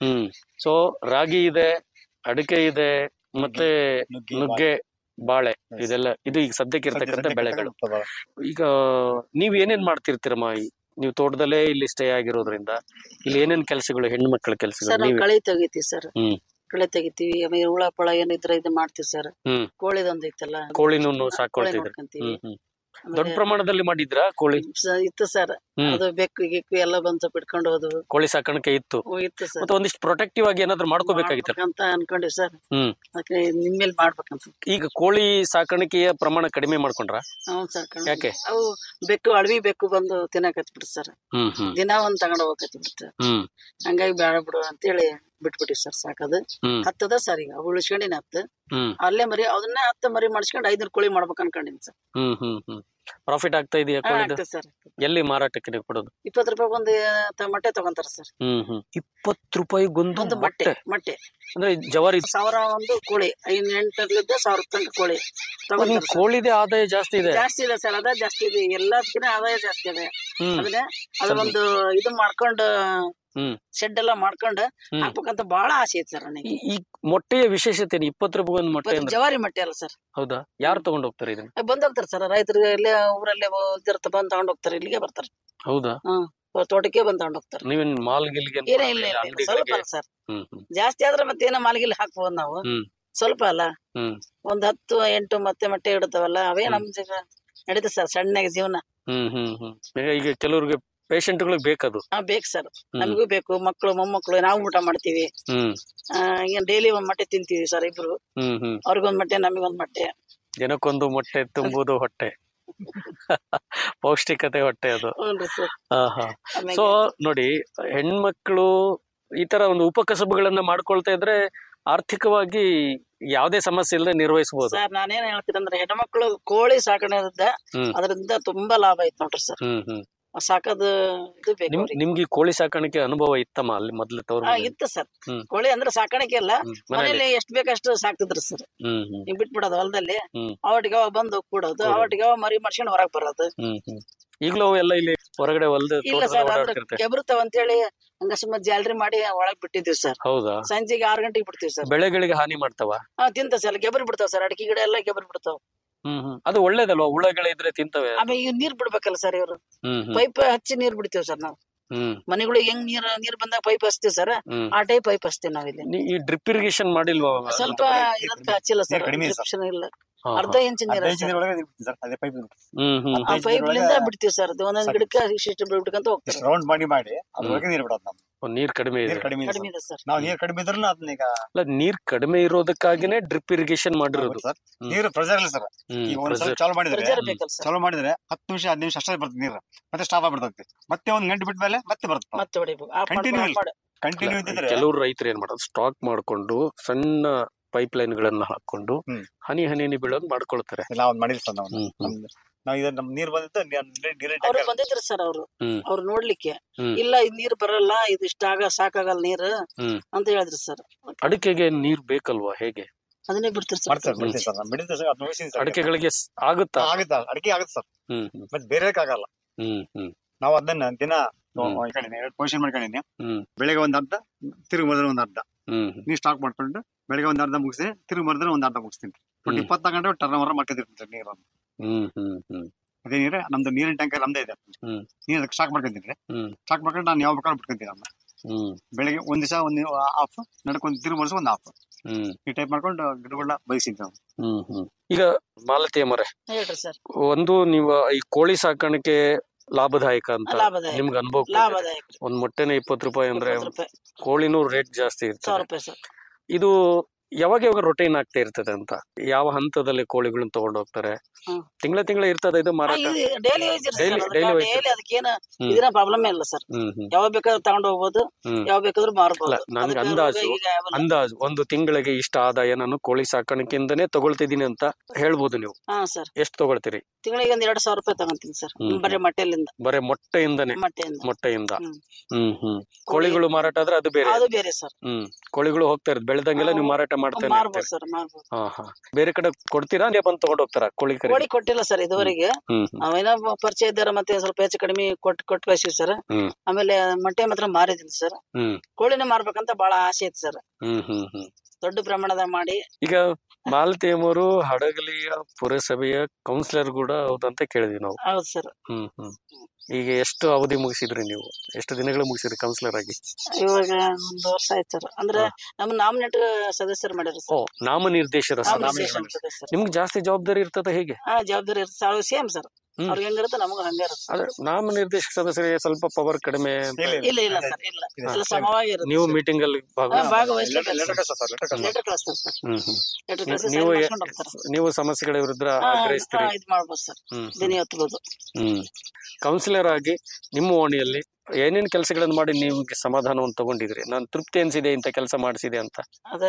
ಹ್ಮ್ ಸೊ ರಾಗಿ ಇದೆ ಅಡಿಕೆ ಇದೆ ಮತ್ತೆ ನುಗ್ಗೆ, ನುಗ್ಗೆ ಬಾಳೆ ಇದೆಲ್ಲ ಇದು ಈಗ ಸದ್ಯಕ್ಕೆ ಇರ್ತಕ್ಕಂಥ ಬೆಳೆಗಳು ಈಗ ನೀವ್ ಏನೇನ್ ಮಾಡ್ತಿರ್ತೀರಮ್ಮ ಈ- ನೀವು ತೋಟದಲ್ಲೇ ಇಲ್ಲಿ ಸ್ಟೇ ಆಗಿರೋದ್ರಿಂದ ಇಲ್ಲಿ ಏನೇನ್ ಕೆಲಸಗಳು ಹೆಣ್ಣು ಮಕ್ಕಳ ಕೆಲಸಗಳು ಸರ್ ನಾವು ನೀವು ಕಳೆ ತೆಗಿತೀವಿ ಸರ್ ಹ್ಮ್ ಕಳೆ ತೆಗಿತೀವಿ ಆಮೇಲೆ ಹುಳ ಪಳ ಏನಿದ್ರೆ ಇದು ಮಾಡ್ತೀವಿ ಸರ್ ಹ್ಮ್ ಕೋಳಿದೊಂದು ಐತಲ್ಲ ಕೋಳಿನೂ ಕೋಳಿ ಸಾಕೊಳ್ತಿದ್ರಿ ನೋಡ್ಕೊಂತೀವಿ ಹ್ಮ್ ಹ್ಮ್ ದೊಡ್ಡ ಪ್ರಮಾಣದಲ್ಲಿ ಮಾಡಿದ್ರಾ ಕೋಳಿ ಸ- ಇತ್ತು ಸರ್ ಹ್ಮ್. ಅದು ಬೆಕ್ಕು ಗಿಕ್ಕು ಎಲ್ಲ ಬಂದು ಬಿಟ್ಕೊಂಡು ಹೋದವು ಕೋಳಿ ಸಾಕಾಣಿಕೆ ಇತ್ತು ಹ್ಞೂ, ಇತ್ತು ಸರ್ ಮತ್ತೆ ಒಂದಿಷ್ಟು ಪ್ರೊಟೆಕ್ಟಿವ್ ಆಗಿ ಏನಾದ್ರು ಮಾಡ್ಕೋಬೇಕಾಗಿತ್ತಲ್ಲ ಅಂತ ಅನ್ಕೊಂಡಿವಿ ಸರ್ ಹ್ಮ್ ಅದಕ್ಕೆ ನಿಮ್ಮೇಲೆ ಮಾಡ್ಬೇಕಂತ ಈಗ ಕೋಳಿ ಸಾಕಾಣಿಕೆಯ ಪ್ರಮಾಣ ಕಡಿಮೆ ಮಾಡ್ಕೊಂಡ್ರ ಹ್ಞೂ ಸರ್ ಕಣ್- ಯಾಕೆ ಅವು ಬೆಕ್ಕು ಅಡವಿ ಬೆಕ್ಕು ಬಂದು ತಿನ್ನಕತ್ ಬಿಡ್ತು ಸರ್ ಹ್ಮ್ ಹ್ಮ್ ದಿನ ಒಂದ್ ತಗೊಂಡ್ ಹೋಗಕತ್ ಬಿಡ್ತು ಹ್ಮ್ ಹಂಗಾಗಿ ಬೇಡ ಬಿಡು ಅಂತೇಳಿ ಬಿಟ್ಬಿಟ್ಟಿವಿ ಸರ್ ಸಾಕದು ಹ್ಮ್ ಹತ್ತದ ಸರ್ ಈಗ ಉಳಿಸ್ಕೊಂಡಿನ ಹತ್ತು ಹ್ಮ್ ಅಲ್ಲೇ ಮರಿ ಅದನ್ನ ಹತ್ತು ಮರಿ ಮಾಡಿಸ್ಕೊಂಡು ಐದ್ನೂರು ಕೋಳಿ ಮಾಡ್ಬೇಕು ಅನ್ಕೊಂಡಿನಿ ಸರ್ ಹ್ಮ್ ಹ್ಮ್ ಹ್ಮ್ ಪ್ರಾಫಿಟ್ ಆಗ್ತಾ ಇದೆಯಾ ಹಾ, ಕೋಳಿದು ಆಗ್ತದೆ ಸರ್ ಎಲ್ಲಿ ಮಾರಾಟಕ್ಕೆ ನೀವು ಕೊಡೋದು ಇಪ್ಪತ್ತು ರೂಪಾಯಿ ಒಂದು ಮೊಟ್ಟೆ ತಗೊಂತಾರ ಸರ್ ಹ್ಮ್ ಹ್ಮ್ ಇಪ್ಪತ್ತು ರೂಪಾಯಿಗೊಂದು ಒಂದು ಮೊಟ್ಟೆ ಮೊಟ್ಟೆ ಮೊಟ್ಟೆ ಅಂದ್ರೆ ಜವಾರಿ ಸಾವಿರ ಒಂದು ಕೋಳಿ ಐದ್ ಎಂಟರ್ಲಿದ್ದ ಸಾವಿರ ತನಕ ಕೋಳಿ ತಗೊಂತಾರ ನಿಮ್ ಸರ್. ಕೋಳಿದೆ ಆದಾಯ ಜಾಸ್ತಿ ಇದೆ ಜಾಸ್ತಿ ಇದೆ ಸರ್ ಅದ ಜಾಸ್ತಿ ಇದೆ ಎಲ್ಲದಕ್ಕಿಂತ ಆದಾಯ ಜಾಸ್ತಿ ಇದೆ ಹ್ಮ್ ಅದನ್ನೇ ಅದು ಒಂದು ಇದು ಮಾಡ್ಕೊಂಡು ಹ್ಮ್ ಶೆಡ್ ಎಲ್ಲ ಮಾಡ್ಕೊಂಡು ಹ್ಮ್. ಹಾಕ್ಬೇಕಂತ ಬಹಳ ಆಸೆ ಐತೆ ಸರ್ ನನಗೆ ಈ- ಈ ಮೊಟ್ಟೆಯ ವಿಶೇಷತೆ ಏನು ಇಪ್ಪತ್ತು ರೂಪಾಯಿ ಒಂದು ಮೊಟ್ಟೆ ಅಂದ್ರೆ ಜವಾರಿ ಮೊಟ್ಟೆ ಅಲ್ಲ ಸರ್ ಹೌದಾ ಯಾರು ತಗೊಂಡ್ ಹೋಗ್ತಾರೆ ಇದನ್ನ ಬಂದ್ ಹೋಗ್ತಾರೆ ಸರ್ ರೈತರಿಗೆ ಇಲ್ಲೇ ಊರಲ್ಲೇ ಇದಿರ್ತ ಬಂದ್ ತಗೊಂಡ್ ಹೋಗ್ತಾರೆ ಇಲ್ಲಿಗೆ ಬರ್ತಾರೆ ಹೌದಾ ಹ್ಮ್ ತೋಟಕ್ಕೆ ಬಂದ್ ತಗೊಂಡ್ ಹೋಗ್ತಾರೆ ನೀವೇನ್ ಮಾಲ್ ಗಿಲ್ಗೆ ಏನೇ ಇಲ್ಲ ಇಲ್ಲ, ಇಲ್ಲ ಸ್ವಲ್ಪ ಅಲ್ಲ ಸರ್ ಹ್ಮ್ ಹ್ಮ್ ಜಾಸ್ತಿ ಆದ್ರೆ ಮತ್ತೆ ಏನೋ ಮಾಲ್ಗಿಲ್ ಹಾಕ್ಬೋದು ನಾವು ಹ್ಮ್ ಸ್ವಲ್ಪ ಅಲ್ಲ ಹ್ಮ್ ಒಂದ್ ಹತ್ತು ಎಂಟು ಮತ್ತೆ ಮೊಟ್ಟೆ ಇಡ್ತಾವಲ್ಲ ಅವೇ ನಮ್ ಜೀವ ನಡೀತದೆ ಸರ್ ಸಣ್ಣಗೆ ಜೀವನ ಹ್ಮ್ ಹ್ಮ್ ಹ್ಮ್ ಈಗ ಈಗ ಕೆಲವ್ರಿಗೆ ಪೇಷಂಟ್ಗಳಿಗೆ ಬೇಕದು ಹಾ ಬೇಕು ಸರ್ ಹ್ಮ್. ನಮಗೂ ಬೇಕು ಮಕ್ಕಳು ಮೊಮ್ಮಕ್ಕಳು ನಾವು ಊಟ ಮಾಡ್ತೀವಿ ಹ್ಮ್ ಆ, ಈಗ ಡೈಲಿ ಒಂದ್ ಮೊಟ್ಟೆ ತಿಂತೀವಿ ಸರ್ ಇಬ್ರು ಹ್ಮ್ ಹ್ಮ್ ಅವ್ರಿಗೊಂದ್ ಮೊಟ್ಟೆ ನಮಗೊಂದ್ ಮೊಟ್ಟೆ ದಿನಕ್ಕೊಂದು ಮೊಟ್ಟೆ ತುಂಬುವುದು ಹೊಟ್ಟೆ ಪೌಷ್ಟಿಕತೆ ಹೊಟ್ಟೆ ಅದು ಹ್ಞೂ ಸರ್ ಹಾ ಹಾ ಆಮೇಲೆ- ಸೊ ನೋಡಿ ಹೆಣ್ಮಕ್ಳು ಈ ತರ ಒಂದು ಉಪಕಸಬುಗಳನ್ನ ಮಾಡ್ಕೊಳ್ತಾ ಇದ್ರೆ ಆರ್ಥಿಕವಾಗಿ ಯಾವುದೇ ಸಮಸ್ಯೆ ಇಲ್ಲದೆ ನಿರ್ವಹಿಸಬಹುದು ಸರ್ ನಾನೇನ್ ಹೇಳ್ತೀನಿ ಅಂದ್ರೆ ಹೆಣ್ಮಕ್ಳು ಕೋಳಿ ಸಾಕಣೆಯಿಂದ ಹ್ಮ್. ಅದರಿಂದ ತುಂಬಾ ಲಾಭ ಐತ್ ನೋಡ್ರಿ ಸರ್ ಹ್ಮ್ ಹ್ಮ್ ಸಾಕೋದು ಇದು ಬೇಕು ನಿಮ್ ಅವ್ರಿಗೆ. ನಿಮ್ಗೆ ಈ ಕೋಳಿ ಸಾಕಾಣಿಕೆ ಅನುಭವ ಇತ್ತಮ್ಮ ಅಲ್ಲಿ ಮೊದ್ಲು ತವ್ರ ಆ, ಇತ್ತು ಸರ್ ಹ್ಮ್. ಕೋಳಿ ಅಂದ್ರೆ ಸಾಕಾಣಿಕೆ ಅಲ್ಲ ಹ್ಮ್. ಮನೇಲಿ ಮನೇಲಿ ಎಷ್ಟ್ ಬೇಕಷ್ಟು ಸಾಕ್ತಿದ್ರು ಸರ್ ಹ್ಮ್ ಹ್ಮ್ ಈಗ ಬಿಟ್ಬಿಡೋದು ಹೊಲದಲ್ಲಿ ಹ್ಮ್. ಅವಟಿಗೆ ಅವ ಬಂದು ಕೂಡೋದು ಕೂಡೋದು. ಅವಟಿಗೆ ಅವ ಮರಿ ಮಾಡ್ಸ್ಕೊಂಡು ಹೊರಗ್ ಬರೋದು ಹ್ಮ್ ಹ್ಮ್ ಈಗಲೂ ಅವೆಲ್ಲ ಇಲ್ಲಿ ಹೊರಗಡೆ ಹೊಲ್ದ ಇಲ್ಲ ಸರ್ ಅಂದ್ರೆ ಕೆಬರ್ತಾವ ಅಂತೇಳಿ ಹಂಗ ಸುಮ್ಮ ಜಾಲ್ರಿ ಮಾಡಿ ಒಳಗ್ ಬಿಟ್ಟಿದ್ವಿ ಸರ್ ಹೌದಾ ಸಂಜೆಗೆ ಆರ್ ಗಂಟೆಗೆ ಬಿಡ್ತೀವಿ ಸರ್ ಬೆಳೆಗಳಿಗೆ ಹಾನಿ ಮಾಡ್ತಾವ ಹಾ ತಿಂತ ಸರ್ ಗೆಬರ್ ಬಿಡ್ತಾವ ಸರ್ ಅಡಿಕೆ ಗಿಡ ಎಲ್ಲ ಗೆಬರ್ ಬಿಡ್ತಾವ ಹ್ಮ್ ಹ್ಮ್ ಅದು ಒಳ್ಳೇದಲ್ವಾ ಹುಳಗಳಿದ್ರೆ ತಿಂತವೆ ಆಮೇಲೆ ಈಗ ನೀರ್ ಬಿಡ್ಬೇಕಲ್ಲ ಸರ್ ಇವ್ರು ಹ್ಮ್ ಹ್ಮ್ ಪೈಪ್ ಹಚ್ಚಿ ನೀರ್ ಬಿಡ್ತೀವಿ ಸರ್ ನಾವು ಹ್ಮ್ ಮನೆಗಳಿಗೆ ಹೆಂಗ್ ನೀರ್ ನೀರ್ ಬಂದಾಗ ಪೈಪ್ ಹಚ್ತೀವಿ ಸರ್ ಹ್ಮ್ ಆ ಟೈಪ್ ಪೈಪ್ ಹಚ್ತೀವಿ ನಾವಿಲ್ಲಿ ನೀ- ಈ ಡ್ರಿಪ್ ಇರಿಗೇಷನ್ ಮಾಡಿಲ್ವಾ ಅವಾಗ? ಸ್ವಲ್ಪ ಇರೋದಕ್ಕೆ ಹಚ್ಚಿಲ್ಲ ಸರ್ ನೀರ್ ಕಡಿಮೆ ಇದೆ ಸರ್. ಡಿಸ್ಕ್ರಿಪ್ಷನ್ ಇಲ್ಲ ಹಾ, ಅರ್ಧ ಇಂಚ್ ನೀರ್ ಅರ್ಧ ಇಂಚಿನ ಒಳಗೆ ಬಿಡ್ತೀವಿ ಸರ್ ಅದೇ ಪೈಪ್ ಹ್ಮ್ ಹ್ಮ್ ಆ ಪೈಪ್ ಲಿಂದ ಬಿಡ್ತೀವಿ ಸರ್ ಅದು ಒಂದೊಂದ್ ಸರಿ. ಗಿಡಕ್ಕೆ ಇಷ್ಟಿಷ್ಟು ಬಿಡ್ಬೇಕಂತ ಹೋಗ್ತಾರೆ ರೌಂಡ್ ಮಾಡಿ ಮಾಡಿ ಅದ್ರೊಳಗೆ ನೀರು ಬಿಡೋದು ನಾವು ಒಂದ್ ನೀರ್ ಕಡಿಮೆ ಇದೆ ನೀರು ಕಡಿಮೆ ಇದೆ ಕಡಿಮೆ ಸರ್. ಇದೆ ಸರ್ ನಾವು ನೀರು ಕಡಿಮೆ ಇದ್ರೂ ಅದನ್ನ ಈಗ ಅಲ್ಲ ನೀರ್ ಕಡಿಮೆ ಇರೋದಕ್ಕಾಗಿನೇ ಡ್ರಿಪ್ ಇರಿಗೇಷನ್ ಮಾಡಿರೋದು ಸರ್ ಹ್ಮ್. ನೀರು ಪ್ರೆಷರ್ ಇಲ್ಲ ಸರ್ ಹ್ಮ್, ಈಗ ಒಂದ್ ಸಲ pressure. ಚಾಲು ಮಾಡಿದ್ರೆ ಪ್ರೆಜರ್ ಬೇಕಲ್ಲ ಸರ್ ಚಾಲು ಮಾಡಿದ್ರೆ ಹತ್ತು ನಿಮಿಷ ಹದಿನೈದು ನಿಮಿಷ ಅಷ್ಟೇ ಬರ್ತದೆ ನೀರು ಮತ್ತೆ ಸ್ಟಾಪ್ ಆಗ್ಬಿಡ್ತದೆ ಮತ್ತೆ ಒಂದ್ ಗಂಟೆ ಬಿಟ್ಟ ಮೇಲೆ ಮತ್ತೆ ಬರುತ್ತೆ ಮತ್ತೆ ಹೊಡಿಬೇಕು ಆಫ್ Continue ಮಾಡ್ಕೊಂಡು ಇಲ್ಲ. ಕಂಟಿನ್ಯೂ ಇದ್ದಿದ್ರೆ ಕೆಲವರು ರೈತರು ಏನ್ ಮಾಡೋದು ಸ್ಟಾಕ್ ಮಾಡ್ಕೊಂಡು ಸಣ್ಣ ಪೈಪ್ ಲೈನ್ ಗಳನ್ನ ಹಾಕೊಂಡು ಹ್ಮ್. ಹನಿ ಹನಿ ಹನಿ ಬೀಳೋದ್ ಮಾಡ್ಕೊಳ್ತಾರೆ ಇಲ್ಲ ಅವ್ನ್ ಮಾಡಿಲ್ಲ ಸರ್ ನಾವು ಹ್ಮ್ ಹ್ಮ್ ನಮ್ದು ನಾವು ಇದು ನಮ್ ನೀರ್ ಬಂದಿದ್ದು ನೀರಿನ ಅವ್ರು ಟ್ಯಾಂಕರ್ ಬಂದಿದ್ರು ಸರ್ ಅವ್ರು ಹ್ಮ್ ಅವ್ರು ನೋಡ್ಲಿಕ್ಕೆ ಹ್ಮ್. ಇಲ್ಲ ಇದ್ ನೀರ್ ಬರಲ್ಲ ಇದು ಇಷ್ಟ ಆಗ ಸಾಕಾಗಲ್ಲ ನೀರು ಹ್ಮ್ ಅಂತ ಹೇಳಿದ್ರು ಸರ್ ಅಡಿಕೆಗೆ ನೀರ್ ಬೇಕಲ್ವಾ ಹೇಗೆ ಅದನ್ನೇ ಬಿಡ್ತೀರಿ ಸರ್ ಮಾಡ್ತಾರೆ ಬಿಡ್ತೀವಿ ಸರ್ ನಾವು ಬಿಡಿದ್ವಿ ಸರ್ ಅದು ನೋಡಿಸಿ ಸರ್ ಅಡಿಕೆಗಳಿಗೆ ಸ್- ಆಗುತ್ತಾ ಆಗುತ್ತೆ ಅಡಿಕೆ ಆಗುತ್ತೆ ಸರ್ ಹ್ಮ್ ಹ್ಮ್ ಮತ್ತೆ ಬೇರೆ ಆಗಲ್ಲ ಹ್ಮ್ ಹ್ಮ್ ನಾವು ಅದನ್ನ ದಿನ ಹ್ಮ್. ಈ ಕಡೆ ಎರಡು ಪೊಸಿಷನ್ ಮಾಡ್ಕೊಂಡಿನಿ ಹ್ಮ್ ಬೆಳಿಗ್ಗೆ ಒಂದ್ ಅರ್ಧ ತಿರುಗಿ ಮರದಲ್ಲಿ ಒಂದ್ ಅರ್ಧ ಹ್ಮ್ ನೀರ್ ಸ್ಟಾಕ್ ಮಾಡ್ಕೊಂಡು ಬೆಳಿಗ್ಗೆ ಒಂದ್ ಅರ್ಧ ಮುಗಿಸಿ ತಿರುಗಿ ಮರದಲ್ಲಿ ಒಂದ್ ಅರ್ಧ ಮುಗಿಸ್ತೀನಿ ಒಟ್ಟು ಹ್ಮ್. ಇಪ್ಪತ್ತಾರು ಗಂಟೆ ಟರ್ನ್ ಓವರ್ ಮಾಡ್ಕೊಂಡಿರ್ತೀನಿ ನೀರನ್ನು ಹ್ಮ್ ಹ್ಮ್ ಹ್ಮ್ ಅದೇ ನೀರೇ ನಮ್ದು ನೀರಿನ ಟ್ಯಾಂಕರ್ ನಮ್ದೇ ಇದೆ ಹ್ಮ್. ನೀರ್ ಸ್ಟಾಕ್ ಮಾಡ್ಕೊಂತೀನಿ ಹ್ಮ್ ಸ್ಟಾಕ್ ಮಾಡ್ಕೊಂಡು ನಾನು ಯಾವ ಬೇಕಾದ್ರೂ ಬಿಟ್ಕೊಂತೀನಿ ಅಮ್ಮ ಹ್ಮ್ ಬೆಳಿಗ್ಗೆ ಒಂದ್ ದಿವಸ ಒಂದ್ ಆಫ್ ನಡ್ಕೊಂಡ್ ತಿರುಗಿ ಮರ್ಸಿ ಒಂದ್ ಆಫ್ ಹ್ಮ್ ಈ ಟೈಪ್ ಮಾಡ್ಕೊಂಡು ಗಿಡಗಳನ್ನ ಬಯಸಿದ್ವಿ ನಾವು ಹ್ಮ್ ಹ್ಮ್ ಈಗ ಮಾಲತಿಯ ಮರೆ ಹೇಳ್ರಿ ಸರ್ ಒಂದು ನೀವು ಈ ಕೋಳಿ ಸಾಕಾಣಿಕೆ ಲಾಭದಾಯಕ ಅಂತ ಲಾಭದಾಯಕ. ನಿಮ್ಗೆ ಅನುಭವ ಬಂದಿದೆ. ಲಾಭದಾಯಕ ಒಂದ್ ಮೊಟ್ಟೆನೆ ಇಪ್ಪತ್ತು ರೂಪಾಯಿ ಅಂದ್ರೆ ಇಪ್ಪತ್ತು ರೂಪಾಯಿ ಕೋಳಿನೂ ರೇಟ್ ಜಾಸ್ತಿ ಸಾವಿರ ಇರ್ತದೆ ರೂಪಾಯಿ ಸರ್ ಇದು ಯಾವಾಗ ಯಾವಾಗ ರೊಟೀನ್ ಆಗ್ತಾ ಇರ್ತದೆ ಅಂತ ಯಾವ ಹಂತದಲ್ಲಿ ಕೋಳಿಗಳನ್ನ ತಗೊಂಡ್ ಹೋಗ್ತಾರೆ ಹ್ಮ್. ತಿಂಗಳ ತಿಂಗಳ ಇರ್ತದೆ ಇದು ಮಾರಾಟ ಡೈಲಿ ಯೂಸ್ ಇರುತ್ತೆ Daily- sir daily wise daily ಅದಕ್ಕೇನು ಹ್ಮ್. ಇದನ್ನ ಪ್ರಾಬ್ಲಮ್ ಇಲ್ಲ ಸರ್ ಹ್ಮ್ ಹ್ಮ್ ಯಾವಾಗ ಬೇಕಾದ್ರೂ ತಗೊಂಡ್ ಹೋಗ್ಬೋದು ಹ್ಮ್ ಯಾವಾಗ ಬೇಕಾದ್ರೂ ಅಲ್ಲ ಮಾರ್ಬೋದು ನನ್ಗೆ ಅದಕ್ಕೆ ಅಂದಾಜು ರೋಗ ಈಗ ಯಾವಲ್ಲ. ಅಂದಾಜು ಒಂದು ತಿಂಗಳಿಗೆ ಇಷ್ಟ ಆದಾಯ ನಾನು ಕೋಳಿ ಸಾಕಾಣಿಕೆಯಿಂದನೇ ತಗೊಳ್ತಿದ್ದೀನಿ ಅಂತ ಹೇಳ್ಬೋದು ನೀವು ಹಾ ಸರ್ ಎಷ್ಟು ತಗೊಳ್ತೀರಿ ತಿಂಗಳಿಗೆ ಒಂದ್ ಎರಡ್ ಸಾವಿರ ರೂಪಾಯಿ ತಗೊಂತೀನಿ ಸರ್ ಹ್ಮ್. ಬರೀ ಮೊಟ್ಟೆಲಿಂದ ಬರೇ ಮೊಟ್ಟೆಯಿಂದನೇ ಮೊಟ್ಟೆಯಿಂದ ಮೊಟ್ಟೆಯಿಂದ ಹ್ಮ್. ಹ್ಮ್ ಹ್ಮ್ ಕೋಳಿಗಳು ಮಾರಾಟ ಆದ್ರೆ ಅದು ಬೇರೆ ಅದು ಬೇರೆ ಸರ್ ಹ್ಮ್ ಕೋಳಿಗಳು ಹೋಗ್ತಾ ಇರೋದು ಬೆಳೆದಂಗೆಲ್ಲ ನೀವು ಮಾರಾಟ ಮಾಡ್ತೇನೆ ಮಾರ್ಬೋದು ಸರ್ ಮಾರ್ಬೋದು ಹಾ ಹಾ ಬೇರೆ ಕಡೆ ಕೊಡ್ತೀರಾ ನೀವು ಬಂದು ತಗೊಂಡು ಹೋಗ್ತಾರಾ ಕೋಳಿ ಕರಿ ಕೋಳಿ ಕೊಟ್ಟಿಲ್ಲ ಸರ್ ಇದುವರೆಗೆ ಹ್ಮ್ ಹ್ಮ್ ಅವೇನೋ ಪರಿಚಯ ಇದ್ದಾರ ಮತ್ತೆ ಸ್ವಲ್ಪ ಹೆಚ್ಚು ಕಡಿಮೆ ಕೊಟ್ಟು ಕೊಟ್ಟು ಕಳಿಸಿವಿ ಸರ್ ಹ್ಮ್ ಆಮೇಲೆ ಮೊಟ್ಟೆ ಮಾತ್ರ ಮಾರಿದ್ದೀನಿ ಸರ್ ಹ್ಮ್ ಕೋಳಿನೇ ಮಾರ್ಬೇಕಂತ ಬಹಳ ಆಸೆ ಐತಿ ಸರ್ ಹ್ಮ್ ಹ್ಮ್ ಹ್ಮ್ ದೊಡ್ಡ ಪ್ರಮಾಣದಾಗ ಮಾಡಿ ಈಗ ಮಾಲತಿ ಎಂಬುವರು ಹಡಗಲಿಯ ಪುರಸಭೆಯ ಕೌನ್ಸಿಲರ್ ಕೂಡ ಹೌದಂತ ಕೇಳಿದ್ವಿ ನಾವು ಹೌದು ಸರ್ ಹ್ಮ್ ಹ್ಮ್ ಈಗ ಎಷ್ಟು ಅವಧಿ ಮುಗಿಸಿದ್ರಿ ನೀವು ಎಷ್ಟು ದಿನಗಳು ಮುಗಿಸಿದ್ರಿ ಕೌನ್ಸಿಲರ್ ಆಗಿ ಇವಾಗ ಒಂದು ವರ್ಷ ಆಯ್ತು ಸರ್ ಅಂದ್ರೆ ನಮ್ಮ ನಾಮಿನೇಟ್ ಸದಸ್ಯರು ಮಾಡ್ಯಾರ ಓ ಸರ್ ನಾಮನಿರ್ದೇಶರ ಸಭೆ. ನಾಮನಿರ್ದೇಶನ ಸದಸ್ಯರು ನಿಮ್ಗೆ ಜಾಸ್ತಿ ಜವಾಬ್ದಾರಿ ಇರ್ತದ ಹೇಗೆ ಹಾ ಜವಾಬ್ದಾರಿ ಇರುತ್ತೆ ಸರ್ ಸೇಮ್ ಸರ್ ಹ್ಮ್. ಅವ್ರಿಗೆ ಹೆಂಗಿರುತ್ತೆ ನಮಗೂ ಹಂಗೆ ಇರುತ್ತೆ ಅದೇ ನಾಮನಿರ್ದೇಶಕ ಸದಸ್ಯರಿಗೆ ಸ್ವಲ್ಪ ಪವರ್ ಕಡಿಮೆ ಅಂತ ಇಲ್ಲ ಇಲ್ಲ ಸರ್ ಇಲ್ಲ ಎಲ್ಲ ಸಮವಾಗಿ ಇರುತ್ತೆ ನೀವು ಮೀಟಿಂಗ್ ಅಲ್ಲಿ ಭಾಗ ಹಾ, ಭಾಗವಹಿಸ್ಬೇಕು ಲೆಟರ್ ಕಳ್ಸ ಸರ್ ಲೆಟರ್ ಕಳ್ಸ ಲೆಟರ್ ಕಳಿಸ್ತಾರೆ ಸರ್ ಹ್ಮ್ ಹ್ಮ್ ಲೆಟರ್ ನೀವು- ಕಳಿಸಿ ನೀವು sign ಎ- ಮಾಡ್ಸ್ಕೊಂಡು ಹೋಗ್ತಾರೆ ನೀವು ಸಮಸ್ಯೆಗಳ ವಿರುದ್ಧ ಹಾ, ಆಗ್ರಹಿಸ್ತೀರಿ ಹಾ, ಇದ್ ಮಾಡ್ಬೋದು ಸರ್ ಹ್ಮ್ ದಿನ ಹೊತ್ಬೋದು ಹ್ಮ್ ಕೌನ್ಸಿಲರ್ ಆಗಿ ನಿಮ್ಮ ಓಣಿಯಲ್ಲಿ ಏನೇನ್ ಕೆಲಸಗಳನ್ನು ಮಾಡಿ ನಿಮ್ಗೆ ಸಮಾಧಾನವನ್ನು ತಗೊಂಡಿದ್ರಿ ನಾನು ತೃಪ್ತಿ ಅನ್ಸಿದೆ ಇಂತ ಕೆಲಸ ಮಾಡಿಸಿದೆ ಅಂತ ಅದ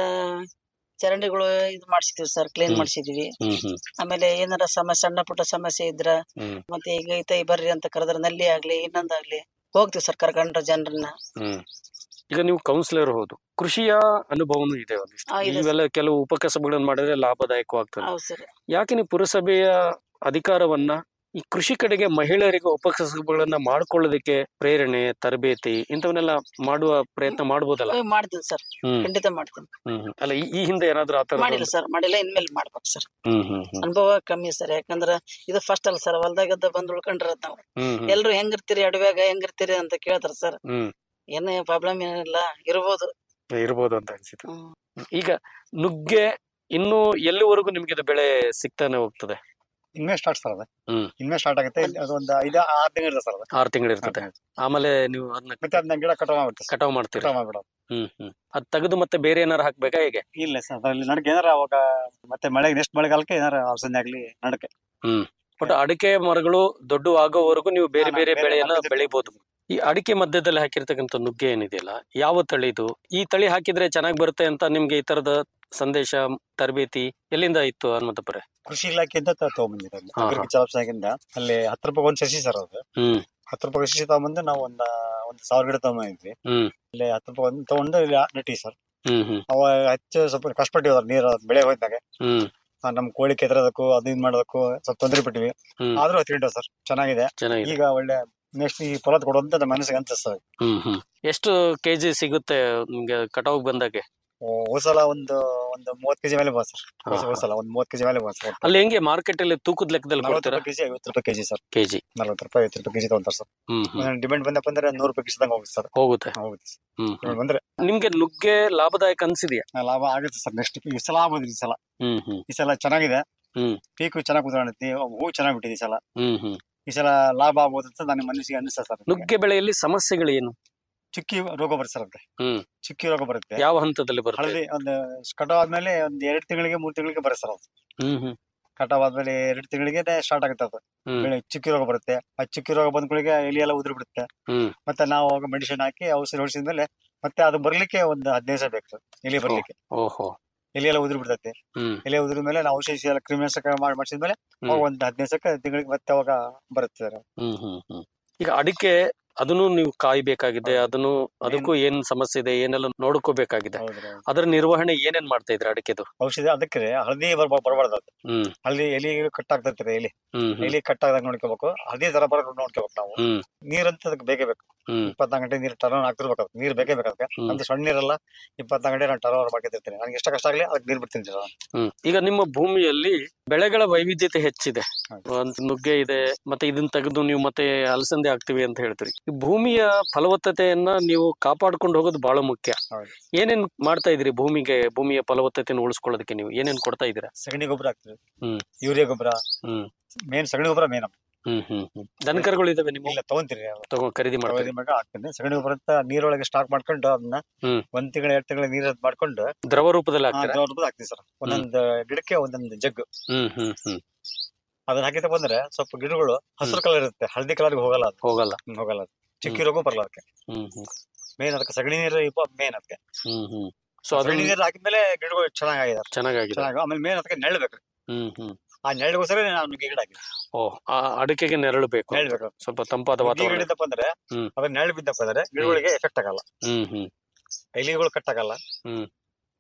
ಚರಂಡಿಗಳು ಇದು ಮಾಡ್ಸಿದ್ವಿ ಸರ್ ಕ್ಲೀನ್ ಹ್ಮ್. ಮಾಡ್ಸಿದ್ವಿ ಹ್ಮ್ ಹ್ಮ್ ಆಮೇಲೆ ಏನಾರ ಸಮಸ್ಯೆ ಸಣ್ಣ ಪುಟ್ಟ ಸಮಸ್ಯೆ ಇದ್ರ ಹ್ಮ್ ಮತ್ತೆ ಈಗ ಐತ ಬರ್ರಿ ಅಂತ ಕರೆದ್ರ ನಲ್ಲಿ ಆಗ್ಲಿ ಇನ್ನೊಂದಾಗ್ಲಿ ಹೋಗ್ತಿವಿ ಸರ್ ಕರ್ಕೊಂಡ್ರ ಜನರನ್ನ ಹ್ಮ್ ಈಗ ನೀವು ಕೌನ್ಸಿಲರ್ ಹೌದು ಕೃಷಿಯ ಅನುಭವನೂ ಇದೆ ಒಂದಿಷ್ಟು ಹಾ, ಇದೆ ಇವೆಲ್ಲ ಕೆಲವು ಉಪಕಸಬುಗಳನ್ನು ಮಾಡಿದ್ರೆ ಲಾಭದಾಯಕವಾಗ್ತದೆ ಹೌದು ಸರ್ ಯಾಕೆ ನೀವು ಪುರಸಭೆಯ ಅಧಿಕಾರವನ್ನ ಈ ಕೃಷಿ ಕಡೆಗೆ ಮಹಿಳೆಯರಿಗೆ ಉಪಕಸಬುಗಳನ್ನ ಮಾಡ್ಕೊಳ್ಳೋದಕ್ಕೆ ಪ್ರೇರಣೆ ತರಬೇತಿ ಇಂಥವನ್ನೆಲ್ಲ ಮಾಡುವ ಪ್ರಯತ್ನ ಮಾಡ್ಬೋದಲ್ಲ ಮಾಡ್ತೀನಿ ಸರ್ ಹ್ಮ್ ಖಂಡಿತ ಮಾಡ್ತೀನಿ ಹ್ಮ್ ಹ್ಮ್. ಅಲ್ಲ ಈ- ಈ ಹಿಂದೆ ಏನಾದ್ರೂ ಆತರ ಮಾಡಿಲ್ಲ ಸರ್ ಮಾಡಿಲ್ಲ ಇನ್ಮೇಲೆ ಮಾಡ್ಬೇಕು ಸರ್ ಹ್ಮ್ ಹ್ಮ್ ಹ್ಮ್ ಅನುಭವ ಕಮ್ಮಿ ಸರ್ ಯಾಕಂದ್ರ ಇದು ಫಸ್ಟ್ ಅಲ್ಲ ಸರ್ ಹೊಲ್ದಾಗದ್ದ ಬಂದ್ ಉಳ್ಕೊಂಡಿರತ್ ನಾವು ಹ್ಮ್ ಹ್ಮ್. ಎಲ್ರು ಹೆಂಗಿರ್ತೀರಿ ಅಡವ್ಯಾಗ ಹೆಂಗಿರ್ತೀರಿ ಅಂತ ಕೇಳ್ತಾರ ಸರ್ ಹ್ಮ್ ಏನೇ ಪ್ರಾಬ್ಲಮ್ ಏನಿಲ್ಲ ಇರ್ಬೋದು ಇರ್ಬೋದು ಅಂತ ಅನ್ಸಿತ್ತು ಈಗ ನುಗ್ಗೆ ಇನ್ನು ಎಲ್ಲಿವರೆಗೂ ನಿಮ್ಗೆ ಇದು ಬೆಳೆ ಸಿಗ್ತಾನೆ ಹೋಗ್ತದೆ ಇನ್ವೇ ಸ್ಟಾರ್ಟ್ ಸರ್ ಅದು ಹ್ಮ್ ಇನ್ವೇ ಸ್ಟಾರ್ಟ್ ಆಗುತ್ತೆ ಅದೊಂದು ಐದು ಆರು ತಿಂಗಳು ಇರುತ್ತೆ ಸರ್ ಅದು ಆರು ತಿಂಗಳು ಇರ್ತದೆ ಆಮೇಲೆ ನೀವು ಅದನ್ನ ಮತ್ತೆ ಅದನ್ನ ಗಿಡ ಕಟಾವ್ ಮಾಡ್ಬಿಡ್ತೀವಿ ಕಟಾವ್ ಮಾಡ್ತೀರಿ ಕಟಾವ್ ಮಾಡ್ಬಿಡೋದು ಹ್ಮ್ ಹ್ಮ್ ಅದ್ ತೆಗೆದು ಮತ್ತೆ ಬೇರೆ ಏನಾರು ಹಾಕ್ಬೇಕಾ ಹೇಗೆ ಇಲ್ಲ ಸರ್ ಅದ್ರಲ್ಲಿ ನಡಕ್ಕೆ ಏನಾರ ಅವಾಗ ಮತ್ತೆ ಮಳೆಗೆ ನೆಕ್ಸ್ಟ್ ಮಳೆಗಾಲಕ್ಕೆ ಏನಾರ ಔಷಧಿ ಆಗ್ಲಿ ನಡಕ್ಕೆ ಹ್ಮ್ ಬಟ್ ಅಡಿಕೆ ಮರಗಳು ದೊಡ್ಡ ಆಗೋವರೆಗೂ ನೀವು ಬೇರೆ ಹಾ, ಬೇರೆ ಬೇರೆ ಬೆಳೆಯನ್ನ ಬೇರೆ ಬೆಳಿಬಹುದು ಈ ಅಡಿಕೆ ಮಧ್ಯದಲ್ಲಿ ಹಾಕಿರ್ತಕ್ಕಂಥ ನುಗ್ಗೆ ಏನಿದೆಯಲ್ಲ ಯಾವ ತಳಿ ಇದು ಈ ತಳಿ ಹಾಕಿದ್ರೆ ಚೆನ್ನಾಗಿ ಬರುತ್ತೆ ಅಂತ ನಿಮ್ಗೆ ಈ ತರದ ಸಂದೇಶ ತರಬೇತಿ ಎಲ್ಲಿಂದ ಇತ್ತು ಹನುಮಂತಪ್ಪರೆ ಕೃಷಿ ಇಲಾಖೆಯಿಂದ ತ- ತಗೊಂಬಂದಿದ್ದು ಅಲ್ಲಿ ಹಾ, ಹಾ. ಅಗ್ರಿಕಲ್ಚರ್ ಆಫೀಸ್ನಾಗಿಂದ ಅಲ್ಲಿ ಹತ್ತು ರೂಪಾಯಿ ಒಂದು ಸಸಿ ಸರ್ ಅದು ಹ್ಮ್ ಹತ್ತು ರೂಪಾಯಿ ಸಸಿ ತಗೊಂಬಂದು ನಾವು ಒಂದ ಒಂದ್ ಸಾವಿರ ಗಿಡ ತಗೊಂಬಂದಿದ್ವಿ ಹ್ಮ್ ಅಲ್ಲಿ ಹತ್ತು ರೂಪಾಯಿ ಒಂದು ತಗೊಂಡು ಇಲ್ಲಿ ನೆಟ್ಟಿ ಸರ್ ಹ್ಮ್ ಹ್ಮ್ ಅವ ಹೆಚ್ಚು ಸ್ವಲ್ಪ ಕಷ್ಟಪಟ್ಟಿವಿ ಅದ್ರ ನೀರು ಬೆಳೆ ಹೋಯ್ತಾಗ ಹ್ಮ್ ನಮ್ ಕೋಳಿ ಕೆದರೋದಕ್ಕೂ ಅದು ಇದು ಮಾಡೋದಕ್ಕೂ ಸ್ವಲ್ಪ ತೊಂದರೆ ಪಟ್ಟಿವಿ ಹ್ಮ್ ಆದ್ರೂ ಹತ್ತಿರ ಸರ್ ಚೆನ್ನಾಗಿದೆ ಚೆನ್ನಾಗಿದೆ ಈಗ ಒಳ್ಳೆ ನೆಕ್ಸ್ಟ್ ಈ ಫಲ ಕೊಡುವಂತ ನಮ್ಮ ಮನಸ್ಸಿಗೆ ಅನ್ಸುತ್ತೆ ಹ್ಮ್ ಹ್ಮ್ ಎಷ್ಟು ಕೆಜಿ ಸಿಗುತ್ತೆ ನಿಮ್ಗೆ ಕಟಾವ್ ಬಂದಾಗೆ ಹೋಸಲ ಒಂದು ಒಂದು ಮೂವತ್ ಕೆಜಿ ಮೇಲೆ ಬಂದ್ ಸರ್ ಹಾ, ಹಾ. ಹೋಸಲ ಒಂದು ಮೂವತ್ ಕೆಜಿ ಮೇಲೆ ಬಂದ್ ಸರ್ ಅಲ್ಲಿ ಹೆಂಗೆ ಮಾರ್ಕೆಟ್ ಅಲ್ಲಿ ತೂಕದ ಲೆಕ್ಕದಲ್ಲಿ ನಲ್ವತ್ತು ಕೊಡ್ತೀರಾ ರೂಪಾಯಿ ಕೆಜಿ ಐವತ್ತು ರೂಪಾಯಿ ಕೆಜಿ ಸರ್ ಕೆಜಿ ನಲ್ವತ್ತು ರೂಪಾಯಿ ಐವತ್ತು ರೂಪಾಯಿ ಕೆಜಿ ತಗೊಂತಾರೆ ಸರ್ ಹ್ಮ್ ಹ್ಮ್ ಡಿಮ್ಯಾಂಡ್ ಬಂದಪ್ಪ ಅಂದ್ರೆ ನೂರು ರೂಪಾಯಿ ಕೆಜಿ ಹೋಗುತ್ತೆ ಸರ್ ಹೋಗುತ್ತೆ ಹೋಗುತ್ತೆ sir. ಹ್ಮ್ ಹ್ಮ್. ಡಿಮ್ಯಾಂಡ್ ಬಂದ್ರೆ ನಿಮ್ಗೆ ನುಗ್ಗೆ ಲಾಭದಾಯಕ ಅನ್ಸಿದ್ಯಾ ಲಾಭ ಆಗುತ್ತೆ ಸರ್ ನೆಕ್ಸ್ಟ್ ಈ ಸಲ ಆಗೋದ್ರಿ ಈ ಸಲ ಹ್ಮ್ ಹ್ಮ್ ಈ ಸಲ ಚೆನ್ನಾಗಿದೆ ಹ್ಮ್ ಪೀಕು ಚೆನ್ನಾಗಿ ಕುತ್ಕೊಂಡೈತಿ ಹೂ ಚೆನ್ನಾಗಿ ಬಿಟ್ಟಿದೆ ಈ ಸಲ ಹ್ಮ್ ಹ್ಮ್ ಈ ಸಲ ಲಾಭ ಆಗ್ಬೋದು ಅಂತ ನನ್ನ ಮನಸ್ಸಿಗೆ ಅನಿಸ್ತದೆ ಸರ್ ನುಗ್ಗೆ ಬೆಳೆಯಲ್ಲಿ ಸಮಸ್ಯೆಗಳೇನು ಚುಕ್ಕಿ ರೋಗ ಬರುತ್ತೆ ಸರ್ ಅದಕ್ಕೆ ಹ್ಮ್ ಚುಕ್ಕಿ ರೋಗ ಬರುತ್ತೆ ಯಾವ ಹಂತದಲ್ಲಿ ಬರುತ್ತೆ ಹಳದಿ ಒಂದು ಕಟಾವ್ ಆದ್ಮೇಲೆ ಒಂದ್ ಎರಡ್ ತಿಂಗಳಿಗೆ ಮೂರ್ ತಿಂಗಳಿಗೆ ಬರುತ್ತೆ ಸರ್ ಅದು ಹ್ಮ್ ಹ್ಮ್ ಕಟಾವ್ ಆದ್ಮೇಲೆ ಎರಡ್ ತಿಂಗಳಿಗೆ ಸ್ಟಾರ್ಟ್ ಆಗುತ್ತೆ ಅದು ಹ್ಮ್ ಬೆಳೆ ಚುಕ್ಕಿ ರೋಗ ಬರುತ್ತೆ ಆ ಚುಕ್ಕಿ ರೋಗ ಬಂದ್ಗಳಿಗೆ ಎಲಿ ಎಲ್ಲ ಉದುರಿ ಬಿಡುತ್ತೆ ಹ್ಮ್ ಮತ್ತೆ ನಾವು ಅವಾಗ ಮೆಡಿಸಿನ್ ಹಾಕಿ ಔಷಧಿ ಹೊಡಿಸಿದ್ಮೇಲೆ ಮತ್ತೆ ಅದು ಬರ್ಲಿಕ್ಕೆ ಒಂದು ಹದಿನೈದು ದಿವಸ ಬೇಕು ಎಲಿ ಬರ್ಲಿಕ್ಕೆ ಓಹೋ ಎಲಿ ಎಲ್ಲ ಉದುರಿ ಬಿಡ್ತೈತೆ ಹ್ಮ್ ಎಲೆ ಉದುರಿದ ಮೇಲೆ ನಾವು ಔಷಧಿ ಎಲ್ಲ ಕ್ರಿಮಿನಾಶಕ ಮಾಡಿ ಮಾಡಿಸಿದ್ಮೇಲೆ ಹ್ಮ್. ಅವಾಗ ಒಂದು ಹದಿನೈದು ದಿವಸಕ್ಕೆ ತಿಂಗಳಿಗೆ ಮತ್ತೆ ಅವಾಗ ಬರುತ್ತೆ ಸರ್ ಹ್ಮ್ ಹ್ಮ್ ಹ್ಮ್ ಈಗ ಅಡಿಕೆ ಅದನ್ನು ನೀವು ಕಾಯ್ಬೇಕಾಗಿದೆ ಅದನ್ನು ಅದಕ್ಕೂ ಏನ್ ಸಮಸ್ಯೆ ಇದೆ ಏನೆಲ್ಲ ನೋಡ್ಕೋಬೇಕಾಗಿದೆ ಹೌದ್ರಿ ಹೌದು. ಅದರ ನಿರ್ವಹಣೆ ಏನೇನ್ ಮಾಡ್ತಾ ಇದ್ರೆ ಅಡಿಕೆದು ಔಷಧಿ ಅದಕ್ಕೆ ಹಳದಿ ಬರ್ಬ ಬರಬಾರ್ದು ಅದು ಹ್ಮ್ ಹಳದಿ ಎಲಿ ಕಟ್ ಆಗ್ತೈತ್ರಿ ಎಲಿ ಹ್ಮ್ ಹ್ಮ್ ಎಲಿ ಕಟ್ ಆಗದಾಗ ನೋಡ್ಕೋಬೇಕು ಹಳದಿ ತರ ಬರ ನೋಡ್ಕೋಬೇಕು ನಾವು ಹ್ಮ್ ನೀರಂತ ಅದಕ್ಕೆ ಬೇಕೇ ಬೇಕು ಹ್ಮ್ ಇಪ್ಪತ್ನಾಲ್ಕು ಗಂಟೆ ನೀರು ಟರ್ನ್ ಆಗ್ತಿರ್ಬೇಕು ಅದಕ್ಕೆ ನೀರು ಬೇಕೇ ಬೇಕು ಅದಕ್ಕೆ ಹ್ಮ್. ನಮ್ದು ಸಣ್ಣ ನೀರಲ್ಲ ಇಪ್ಪತ್ನಾಲ್ಕು ಗಂಟೆ ನಾನು ಟರ್ನ್ ಮಾಡ್ಕೊತಿರ್ತೀನಿ ನನಗೆ ಎಷ್ಟು ಕಷ್ಟ ಆಗಲಿ ಅದಕ್ಕೆ ನೀರು ಬಿಡ್ತೀನಿ ಸರ್ ಹ್ಮ್ ಈಗ ನಿಮ್ಮ ಭೂಮಿಯಲ್ಲಿ ಬೆಳೆಗಳ ವೈವಿಧ್ಯತೆ ಹೆಚ್ಚಿದೆ ಹೌದು. ಒಂದ್ ನುಗ್ಗೆ ಇದೆ ಮತ್ತೆ ಇದನ್ನ ತೆಗೆದು ನೀವು ಮತ್ತೆ ಅಲಸಂದೆ ಹಾಕ್ತಿವಿ ಅಂತ ಹೇಳ್ತೀರಿ ಈ ಭೂಮಿಯ ಫಲವತ್ತತೆಯನ್ನ ನೀವು ಕಾಪಾಡ್ಕೊಂಡು ಹೋಗೋದು ಬಹಳ ಮುಖ್ಯ ಹೌದು. ಏನೇನ್ ಮಾಡ್ತಾ ಇದ್ರಿ ಭೂಮಿಗೆ ಭೂಮಿಯ ಫಲವತ್ತತೆಯನ್ನು ಉಳಿಸ್ಕೊಳ್ಳೋದಕ್ಕೆ ನೀವು ಏನೇನ್ ಕೊಡ್ತಾ ಇದ್ದೀರಾ ಸಗಣಿ ಗೊಬ್ಬರ ಹಾಕ್ತೀವಿ ಹ್ಮ್ ಯೂರಿಯಾ ಗೊಬ್ಬರ ಹ್ಮ್ ಮೇನ್ ಸಗಣಿ ಗೊಬ್ಬರ ಮೇನ್ ಹ್ಮ್ ಹ್ಮ್ ಹ್ಮ್ ದನಕರುಗಳು ಇದಾವೆ ನಿಮ್ಮ ಇಲ್ಲ ತಗೊಂತೀರಿ ತಗೊಂಡ್ ಖರೀದಿ ಮಾಡ್ತೀರಿ ಖರೀದಿ ಮಾಡಿ ಹಾಕ್ತೀನಿ ಸಗಣಿ ಗೊಬ್ಬರ ಅಂತ ನೀರೊಳಗೆ ಸ್ಟಾಕ್ ಮಾಡ್ಕೊಂಡು ಅದನ್ನ ಹ್ಮ್. ಒಂದ್ ತಿಂಗಳ ಎರಡ್ ತಿಂಗಳ ನೀರ್ ಅದ್ ಮಾಡ್ಕೊಂಡು ದ್ರವ ರೂಪದಲ್ಲಿ ಆ, ಹಾಕ್ತೀರಾ ದ್ರವ ರೂಪದಲ್ಲಿ ಹಾಕ್ತೀವಿ ಸರ್ ಒಂದೊಂದು ಗಿಡಕ್ಕೆ ಒಂದೊಂದು ಜಗ್ ಹ್ಮ್ ಹ್ಮ್ ಹ್ಮ್ ಅದನ್ನ ಹಾಕಿದ ಬಂದ್ರೆ ಸ್ವಲ್ಪ ಗಿಡಗಳು ಹಸಿರು ಕಲರ್ ಇರುತ್ತೆ ಹಳದಿ ಕಲರ್ ಹೋಗಲ್ಲ ಅದು ಹೋಗಲ್ಲ ಹ್ಮ್, ಹೋಗಲ್ಲ ಅದು ಚಿಕ್ಕಿ ರೋಗ ಬರಲ್ಲ ಅದಕ್ಕೆ ಹ್ಮ್ ಹ್ಮ್ ಮೇನ್ ಅದಕ್ಕೆ ಸಗಣಿ ನೀರು ಮೇನ್ ಅದಕ್ಕೆ ಹ್ಮ್ ಹ್ಮ್ ಸೊ ಸಗಣಿ ಅದು ನೀರು ಹಾಕಿದ್ಮೇಲೆ ಗಿಡಗಳು ಚೆನ್ನಾಗಿದಾವೆ ಚೆನ್ನಾಗಿದೆ ಚೆನ್ನಾಗಿ ಆಮೇಲೆ ಮೇನ್ ಅದಕ್ಕೆ ನೆಳ್ಬೇಕು ಹ್ಮ್ ಹ್ಮ್ ಆ ನೆರಳಿಗೋಸ್ಕರ ನಾನು ಗಿಡ ಹಾಕಿ ಓ ಆ ಅಡಿಕೆಗೆ ನೆರಳು ಬೇಕು ಅಂತ. ನೆರಳು ಬೇಕು. ಸ್ವಲ್ಪ ತಂಪಾದ ಈ ವಾತಾವರಣ ಗಿಡದಪ್ಪ ಅಂದ್ರೆ ಹ್ಮ್. ಅದ್ರ ನೆರಳು ಬಿದ್ದಪ್ಪ ಅಂದ್ರೆ ಗಿಡಗಳಿಗೆ ಎಫೆಕ್ಟ್ ಆಗಲ್ಲ ಹ್ಮ್ ಹ್ಮ್ ಎಲಿಗಳು ಕಟ್ ಆಗಲ್ಲ ಹ್ಮ್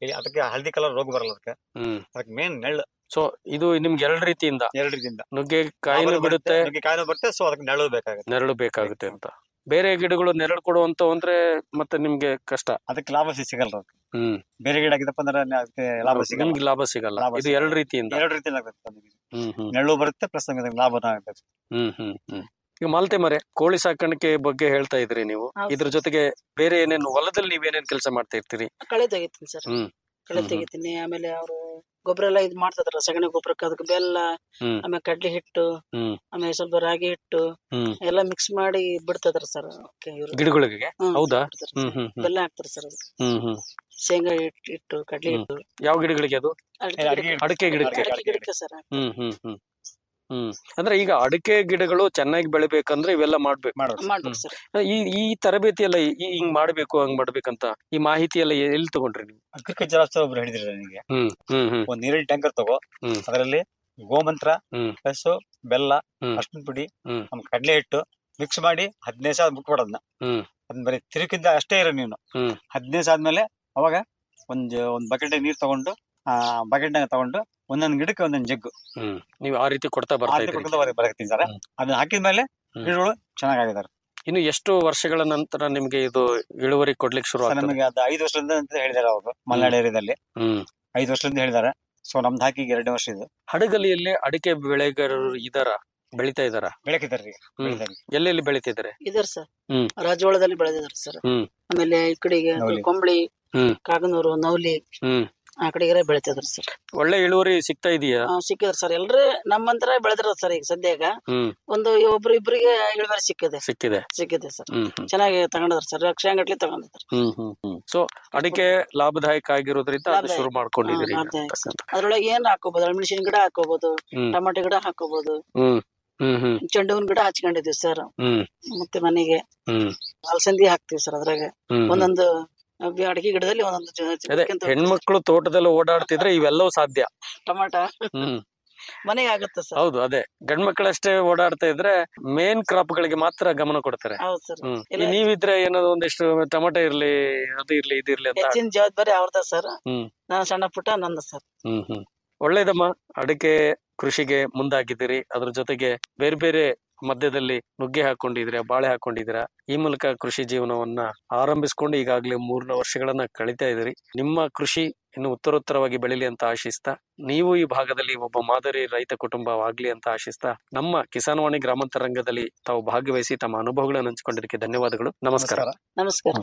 ಇಲ್ಲಿ ಅದಕ್ಕೆ ಹಳದಿ ಕಲರ್ ರೋಗ ಬರಲ್ಲ ಅದಕ್ಕೆ ಹ್ಮ್ ಅದಕ್ಕೆ ಮೇನ್ ನೆಳ್ಳು ಸೊ ಇದು ನಿಮ್ಗೆ ಎರಡು ರೀತಿಯಿಂದ ಎರಡು ರೀತಿಯಿಂದ ನುಗ್ಗೆ ಕಾಯಿನೂ ಬಿಡುತ್ತೆ ನುಗ್ಗೆ ಕಾಯಿನೂ ಬರುತ್ತೆ ಸೊ ಅದಕ್ಕೆ ನೆರಳು ಬೇಕಾಗುತ್ತೆ ನೆರಳು ಬೇಕಾಗುತ್ತೆ ಅಂತ ಬೇರೆ ಗಿಡಗಳು ನೆರಳು ಕೊಡುವಂತ ಅಂದ್ರೆ ಮತ್ತೆ ನಿಮ್ಗೆ ಕಷ್ಟ ಅದಕ್ಕೆ ಲಾಭ ಸಿ- ಸಿಗಲ್ಲ ಅದಕ್ಕೆ ಹ್ಮ್ ಬೇರೆ ಗಿಡ ಆಗಿದ್ದಪ್ಪ ಅಂದ್ರೆ ಅದಕ್ಕೆ ಲಾಭ ಸಿಗಲ್ಲ ನಿಮ್ಗೆ ಲಾಭ ಸಿಗಲ್ಲ ಲಾಭ ಇದು ಸಿಗಲ್ಲ. ಎರಡು ರೀತಿಯಿಂದ ಎರಡು ರೀತಿಯಿಂದ ಆಗುತ್ತೆ ನಮಗೆ ಹ್ಮ್ ಹ್ಮ್ ನೆರಳು ಬರುತ್ತೆ ಪ್ಲಸ್ ನಮಗೆ ಲಾಭನೂ ಆಗುತ್ತೆ ಹ್ಮ್ ಹ್ಮ್ ಹ್ಮ್ ಈಗ ಮಾಲ್ತೆ ಮರೆ ಕೋಳಿ ಸಾಕಾಣಿಕೆ ಬಗ್ಗೆ ಹೇಳ್ತಾ ಇದ್ರಿ ನೀವು ಹೌದು ಇದ್ರ ಜೊತೆಗೆ ಬೇರೆ ಏನೇನು ಹೊಲದಲ್ಲಿ ನೀವೇನೇನ್ ಕೆಲಸ ಮಾಡ್ತಾ ಇರ್ತೀರಿ ಕಳೆ ತೆಗಿತೀನಿ ಸರ್ ಹ್ಮ್ ಕಳೆ ಹ್ಮ್ ಹ್ಮ್. ತೆಗಿತೀನಿ ಆಮೇಲೆ ಅವರು ಗೊಬ್ಬರ ಎಲ್ಲ ಇದು ಮಾಡ್ತಿದ್ರ ಸಗಣಿ ಗೊಬ್ಬರಕ್ಕೆ ಅದಕ್ಕೆ ಬೆಲ್ಲ ಹ್ಮ್ ಆಮೇಲೆ ಕಡ್ಲಿ ಹಿಟ್ಟು ಹ್ಮ್ ಆಮೇಲೆ ಸ್ವಲ್ಪ ರಾಗಿ ಹಿಟ್ಟು ಹ್ಮ್ ಎಲ್ಲ ಮಿಕ್ಸ್ ಮಾಡಿ ಬಿಡ್ತದ್ರ ಸರ್ ಗಿಡಗಳಿಗೆ ಹೌದಾ ಹ್ಮ್ ಹ್ಮ್ ಹ್ಮ್ ಬೆಲ್ಲ ಹಾಕ್ತಾರೆ ಸರ್ ಅದಕ್ಕೆ ಹ್ಮ್ ಹ್ಮ್ ಶೇಂಗಾ ಹಿಟ್ಟು ಹಿಟ್ಟು ಕಡ್ಲಿ ಹ್ಮ್. ಹಿಟ್ಟು ಯಾವ ಗಿಡಗಳಿಗೆ ಅದು ಅಡಿಕೆ ಗಿಡಕ್ಕೆ- ಅಡಿಕೆ ಗಿಡಕ್ಕೆ ಅಡಿಕೆ ಗಿಡಕ್ಕೆ ಸರ್ ಹ್ಮ್ ಹ್ಮ್ ಹ್ಮ್ ಹ್ಮ್ ಅಂದ್ರೆ ಈಗ ಅಡಿಕೆ ಗಿಡಗಳು ಚೆನ್ನಾಗಿ ಬೆಳಿಬೇಕಂದ್ರೆ ಇವೆಲ್ಲ ಮಾಡ್ಬೇಕು ಮಾಡ್ಬೇಕು ಸರ್ ಈ ಈ ತರಬೇತಿ ಎಲ್ಲ ಈ- ಹಿಂಗ್ ಮಾಡ್ಬೇಕು ಹಂಗ್ ಮಾಡ್ಬೇಕಂತ ಈ ಮಾಹಿತಿ ಎಲ್ಲ ಎಲ್ಲಿ ತಗೊಂಡ್ರಿ ನೀವು ಅಗ್ರಿಕಲ್ಚರ್ ಆಫೀಸರ್ ಒಬ್ರು ಹೇಳಿದ್ರು ನನಗೆ ಹ್ಮ್ ಹ್ಮ್ ಹ್ಮ್ ಒಂದ್ ನೀರಿನ ಟ್ಯಾಂಕರ್ ತಗೋ ಹ್ಮ್ ಅದರಲ್ಲಿ ಗೋಮಂತ್ರ ಹ್ಮ್ ಪ್ಲಸ್ ಬೆಲ್ಲ ಹ್ಮ್. ಅರ್ಶಿನ ಪುಡಿ ಹ್ಮ್ ನಮ್ ಕಡ್ಲೆ ಹಿಟ್ಟು ಮಿಕ್ಸ್ ಮಾಡಿ ಹದಿನೈದು ಸಾವಿರ ಬಿಟ್ಬಿಡೋದನ್ನ ಹ್ಮ್ ಅದನ್ನ ಬರೀ ತಿರುಕಿದ್ದ ಅಷ್ಟೇ ಇರೋ ನೀನು ಹ್ಮ್ ಹದಿನೈದು ಆದ್ಮೇಲೆ ಅವಾಗ ಒಂದ್ ಒಂದ್ ಬಕೆಟ್ ನೀರ್ ತಗೊಂಡು ಆ ಬಕೆಟ್ ತಗೊಂಡು ಒಂದೊಂದ್ ಗಿಡಕ್ಕೆ ಒಂದೊಂದ್ ಜಗ್ಗು ಹ್ಮ್ ನೀವು ಆ ರೀತಿ ಕೊಡ್ತಾ ಆ ಬರ್ತಾ ರೀತಿ ಇದ್ರಿ ಕೊಡ್ತಾ ಬರ- ಬರಕತ್ತೀನಿ ಸರ್ ಅದನ್ನ ಹಾಕಿದ್ಮೇಲೆ ಹ್ಮ್. ಗಿಡಗಳು ಚೆನ್ನಾಗಿದ್ದಾರೆ ಇನ್ನು ಎಷ್ಟು ವರ್ಷಗಳ ನಂತರ ನಿಮ್ಗೆ ಇದು ಇಳುವರಿ ಕೊಡ್ಲಿಕ್ಕೆ ಶುರು ಸರ್ ಆಗ್ತದೆ ನಮಗೆ ಅದು ಐದು ವರ್ಷದಿಂದ ಅಂತ ಹೇಳಿದಾರೆ ಅವರು ಮಲೆನಾಡು ಏರಿಯಾದಲ್ಲಿ ಹ್ಮ್ ಐದು ವರ್ಷದಿಂದ ಹೇಳಿದಾರೆ ಸೊ ನಮ್ದು ಹಾಕಿ ಈಗ ಎರಡನೇ ವರ್ಷ ಇದು ಹಡಗಲಿಯಲ್ಲಿ ಅಡಿಕೆ ಬೆಳೆಗಾರರು ಇದಾರ ಬೆಳಿತಾ ಇದಾರ ಬೆಳಕಿದ್ದಾರೆ ಈಗ ಹ್ಮ್ ಬೆಳಿತಾರೆ ಎಲ್ಲೆಲ್ಲಿ ಬೆಳಿತಿದ್ದಾರೆ ಇದಾರೆ ಸರ್ ಹ್ಮ್ ರಾಜವಾಳದಲ್ಲಿ ಬೆಳೆದಿದ್ದಾರೆ ಸರ್ ಹ್ಮ್ ಆಮೇಲೆ ಈ ಕಡೆಗೆ ನವಲಿ. ಕೊಂಬಳಿ ಹ್ಮ್ ಕಾಗನೂರು ನವಲಿ ಹ್ಮ್ ಆ ಕಡೆಗೆ ಬೆಳಿತಿದ್ರು ಸರ್ ಒಳ್ಳೆ ಇಳುವರಿ ಸಿಗ್ತಾ ಇದೆಯಾ ಸಿಕ್ಕಿದ್ರು ಸರ್ ಎಲ್ರು ನಮ್ಮಂತರ ಬೆಳೆದ್ರ ಸರ್ ಈಗ ಸದ್ಯಾಗ ಹ್ಮ್ ಒಂದು ಒಬ್ರು ಇಬ್ರಿಗೆ ಇಳುವರಿ ಸಿಕ್ಕಿದೆ ಸಿಕ್ಕಿದೆ ಸಿಕ್ಕಿದೆ ಸರ್ ಹ್ಮ್ ಹ್ಮ್ ಚೆನ್ನಾಗಿ ತಗೊಂಡಿದ್ರು ಸರ್ ಲಕ್ಷಾಂಗಟ್ಲಿ ತಗೊಂಡಿದ್ರು ಹ್ಮ್ ಹ್ಮ್ ಹ್ಮ್ ಸೊ ಅಡಿಕೆ ಲಾಭದಾಯಕ ಆಗಿರೋದ್ರಿಂದ ಅದು ಲಾಭದಾಯಕ. ಶುರು ಮಾಡ್ಕೊಂಡಿದ್ದೀರಿ ಹಾ, ಈಗ ಲಾಭದಾಯಕ ಅಂತಕ್ಕಂಥ. ಅದ್ರೊಳಗೆ ಏನ್ ಹಾಕೋಬಹುದು ಮೆಣಸಿನ ಗಿಡ ಹಾಕೋಬಹುದು ಹ್ಮ್ ಟೊಮಾಟೊ ಗಿಡ ಹಾಕೋಬಹುದು ಹ್ಮ್ ಹ್ಮ್ ಹ್ಮ್ ಚೆಂಡು ಹೂವಿನ ಗಿಡ ಹಚ್ಕೊಂಡಿದೀವಿ ಸರ್ ಹ್ಮ್ ಮತ್ತೆ ಮನೆಗೆ ಹ್ಮ್ ಅಲಸಂದಿ ಹಾಕ್ತಿವಿ ಸರ್ ಅದ್ರಾಗ ಹ್ಮ್. ಒಂದೊಂದು ಅಬ್ಬಿ ಅಡಿಕೆ ಗಿಡದಲ್ಲಿ ಒಂದೊಂದು ಜ- ಜ- ಅದೇ ಬೆಳ್ಕೊಂತ ಹೆಣ್ಮಕ್ಳು ತೋಟದಲ್ಲಿ ಓಡಾಡ್ತಿದ್ರೆ ಇವೆಲ್ಲವೂ ಸಾಧ್ಯ ಟೊಮಾಟ ಹ್ಮ್ ಮನೆಗೆ ಆಗುತ್ತೆ ಸರ್ ಹೌದು ಅದೇ ಗಂಡ್ಮಕ್ಳಷ್ಟೇ ಓಡಾಡ್ತಾ ಇದ್ರೆ ಮೇನ್ ಕ್ರಾಪ್ ಗಳಿಗೆ ಮಾತ್ರ ಗಮನ ಕೊಡ್ತಾರೆ ಹೌದು ಸರ್ ಹ್ಮ್ ಈ ಇಲ್ಲ- ನೀವಿದ್ರೆ ಏನೋ ಒಂದಿಷ್ಟು ಟೊಮೆಟೊ ಇರ್ಲಿ ಅದು ಇರ್ಲಿ ಇದು ಇರ್ಲಿ ಅಂತ ಹೆಚ್ಚಿನ ಜವಾಬ್ದಾರಿ ಅವ್ರದ ಸರ್ ಹ್ಮ್ ನಾನು ಸಣ್ಣ ಪುಟ್ಟ ನಂದು ಸರ್ ಹ್ಮ್ ಹ್ಮ್ ಒಳ್ಳೇದಮ್ಮ ಅಡಿಕೆ ಕೃಷಿಗೆ ಮುಂದಾಗಿದ್ದೀರಿ ಅದ್ರ ಜೊತೆಗೆ ಬೇರೆ ಬೇರೆ ಮಧ್ಯದಲ್ಲಿ ನುಗ್ಗೆ ಹಾಕೊಂಡಿದ್ದೀರಾ ಬಾಳೆ ಹಾಕೊಂಡಿದ್ದೀರಾ ಈ ಮೂಲಕ ಕೃಷಿ ಜೀವನವನ್ನ ಆರಂಭಿಸ್ಕೊಂಡು ಈಗಾಗಲೇ ಮೂರ್ನ ವರ್ಷಗಳನ್ನ ಕಳಿತಾ ಇದ್ದೀರಿ ನಿಮ್ಮ ಕೃಷಿ ಇನ್ನು ಉತ್ತರೋತ್ತರವಾಗಿ ಬೆಳಿಲಿ ಅಂತ ಆಶಿಸ್ತಾ ನೀವು ಈ ಭಾಗದಲ್ಲಿ ಒಬ್ಬ ಮಾದರಿ ರೈತ ಕುಟುಂಬವಾಗ್ಲಿ ಅಂತ ಆಶಿಸ್ತಾ ನಮ್ಮ ಕಿಸಾನ್ ವಾಣಿ ಗ್ರಾಮಾಂತರ ರಂಗದಲ್ಲಿ ತಾವು ಭಾಗವಹಿಸಿ ತಮ್ಮ ಅನುಭವಗಳನ್ನು ಹಂಚಿಕೊಂಡಿದ್ದಕ್ಕೆ ಧನ್ಯವಾದಗಳು ನಮಸ್ಕಾರ ನಮಸ್ಕಾರ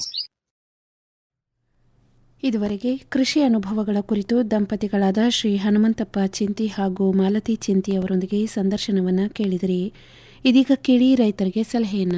ಇದುವರೆಗೆ ಕೃಷಿ ಅನುಭವಗಳ ಕುರಿತು ದಂಪತಿಗಳಾದ ಶ್ರೀ ಹನುಮಂತಪ್ಪ ಚಿಂತಿ ಹಾಗೂ ಮಾಲತಿ ಚಿಂತಿ ಅವರೊಂದಿಗೆ ಸಂದರ್ಶನವನ್ನ ಕೇಳಿದಿರಿ ಇದೀಗ ಕೇಳಿ ರೈತರಿಗೆ ಸಲಹೆಯನ್ನ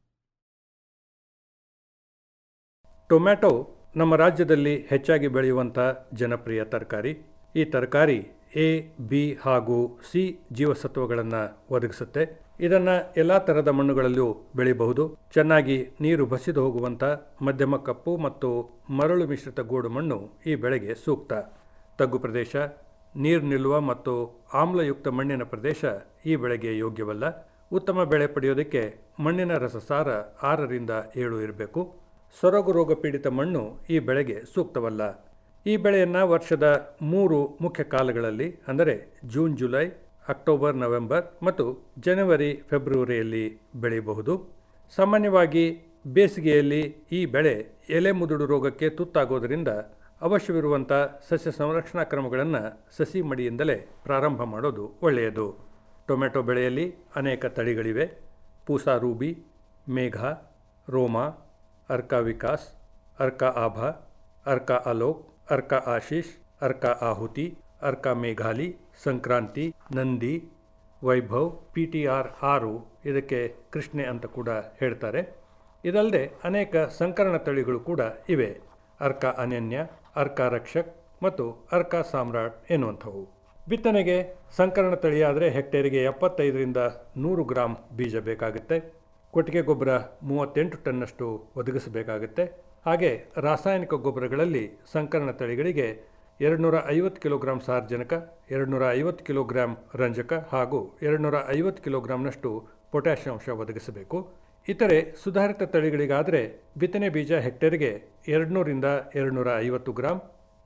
ಟೊಮ್ಯಾಟೊ ನಮ್ಮ ರಾಜ್ಯದಲ್ಲಿ ಹೆಚ್ಚಾಗಿ ಬೆಳೆಯುವಂಥ ಜನಪ್ರಿಯ ತರಕಾರಿ ಈ ತರಕಾರಿ ಎ ಬಿ ಹಾಗೂ ಸಿ ಜೀವಸತ್ವಗಳನ್ನು ಒದಗಿಸುತ್ತೆ ಇದನ್ನು ಎಲ್ಲ ಥರದ ಮಣ್ಣುಗಳಲ್ಲೂ ಬೆಳೆಯಬಹುದು ಚೆನ್ನಾಗಿ ನೀರು ಬಸಿದು ಹೋಗುವಂಥ ಮಧ್ಯಮ ಕಪ್ಪು ಮತ್ತು ಮರಳು ಮಿಶ್ರಿತ ಗೋಡು ಮಣ್ಣು ಈ ಬೆಳೆಗೆ ಸೂಕ್ತ ತಗ್ಗು ಪ್ರದೇಶ ನೀರು ನಿಲ್ಲುವ ಮತ್ತು ಆಮ್ಲಯುಕ್ತ ಮಣ್ಣಿನ ಪ್ರದೇಶ ಈ ಬೆಳೆಗೆ ಯೋಗ್ಯವಲ್ಲ ಉತ್ತಮ ಬೆಳೆ ಪಡೆಯೋದಕ್ಕೆ ಮಣ್ಣಿನ ರಸಸಾರ ಆರರಿಂದ ಏಳು ಇರಬೇಕು ಸೊರಗು ರೋಗ ಪೀಡಿತ ಮಣ್ಣು ಈ ಬೆಳೆಗೆ ಸೂಕ್ತವಲ್ಲ ಈ ಬೆಳೆಯನ್ನು ವರ್ಷದ ಮೂರು ಮುಖ್ಯ ಕಾಲಗಳಲ್ಲಿ ಅಂದರೆ ಜೂನ್ ಜುಲೈ ಅಕ್ಟೋಬರ್ ನವೆಂಬರ್ ಮತ್ತು ಜನವರಿ ಫೆಬ್ರವರಿಯಲ್ಲಿ ಬೆಳೆಯಬಹುದು ಸಾಮಾನ್ಯವಾಗಿ ಬೇಸಿಗೆಯಲ್ಲಿ ಈ ಬೆಳೆ ಎಲೆ ಮುದುಡು ರೋಗಕ್ಕೆ ತುತ್ತಾಗೋದರಿಂದ ಅವಶ್ಯವಿರುವಂಥ ಸಸ್ಯ ಸಂರಕ್ಷಣಾ ಕ್ರಮಗಳನ್ನು ಸಸಿ ಮಡಿಯಿಂದಲೇ ಪ್ರಾರಂಭ ಮಾಡೋದು ಒಳ್ಳೆಯದು ಟೊಮೆಟೊ ಬೆಳೆಯಲ್ಲಿ ಅನೇಕ ತಳಿಗಳಿವೆ Pusa ruby Megha Roma Arka Vikas Arka Abha Arka Alok Arka Ashish Arka Ahuti Arka Meghali Sankranti Nandi Vaibhav P T R ಆರು ಇದಕ್ಕೆ ಕೃಷ್ಣೆ ಅಂತ ಕೂಡ ಹೇಳ್ತಾರೆ ಇದಲ್ಲದೆ ಅನೇಕ ಸಂಕರಣ ತಳಿಗಳು ಕೂಡ ಇವೆ ಅರ್ಕ ಅನನ್ಯ ಅರ್ಕ ರಕ್ಷಕ್ ಮತ್ತು ಅರ್ಕ ಸಾಮ್ರಾಟ್ ಎನ್ನುವಂಥವು ಬಿತ್ತನೆಗೆ ಸಂಕರಣ ತಳಿಯಾದರೆ ಹೆಕ್ಟೇರಿಗೆ ಎಪ್ಪತ್ತೈದರಿಂದ ನೂರು ಗ್ರಾಂ ಬೀಜ ಬೇಕಾಗುತ್ತೆ ಕೊಟ್ಟಿಗೆ ಗೊಬ್ಬರ ಮೂವತ್ತೆಂಟು ಟನ್ನಷ್ಟು ಒದಗಿಸಬೇಕಾಗುತ್ತೆ ಹಾಗೆ ರಾಸಾಯನಿಕ ಗೊಬ್ಬರಗಳಲ್ಲಿ ಸಂಕರಣ ತಳಿಗಳಿಗೆ ಎರಡುನೂರ ಐವತ್ತು ಕಿಲೋಗ್ರಾಂ ಸಾರ್ವಜನಿಕ ಎರಡುನೂರ ಐವತ್ತು ಕಿಲೋಗ್ರಾಂ ರಂಜಕ ಹಾಗೂ ಎರಡುನೂರ ಐವತ್ತು ಕಿಲೋಗ್ರಾಂನಷ್ಟು ಪೊಟ್ಯಾಷಿಯಂ ಅಂಶ ಒದಗಿಸಬೇಕು ಇತರೆ ಸುಧಾರಿತ ತಳಿಗಳಿಗಾದರೆ ಬಿತ್ತನೆ ಬೀಜ ಹೆಕ್ಟೇರ್ಗೆ ಎರಡುನೂರಿಂದ ಎರಡುನೂರ ಐವತ್ತು ಗ್ರಾಂ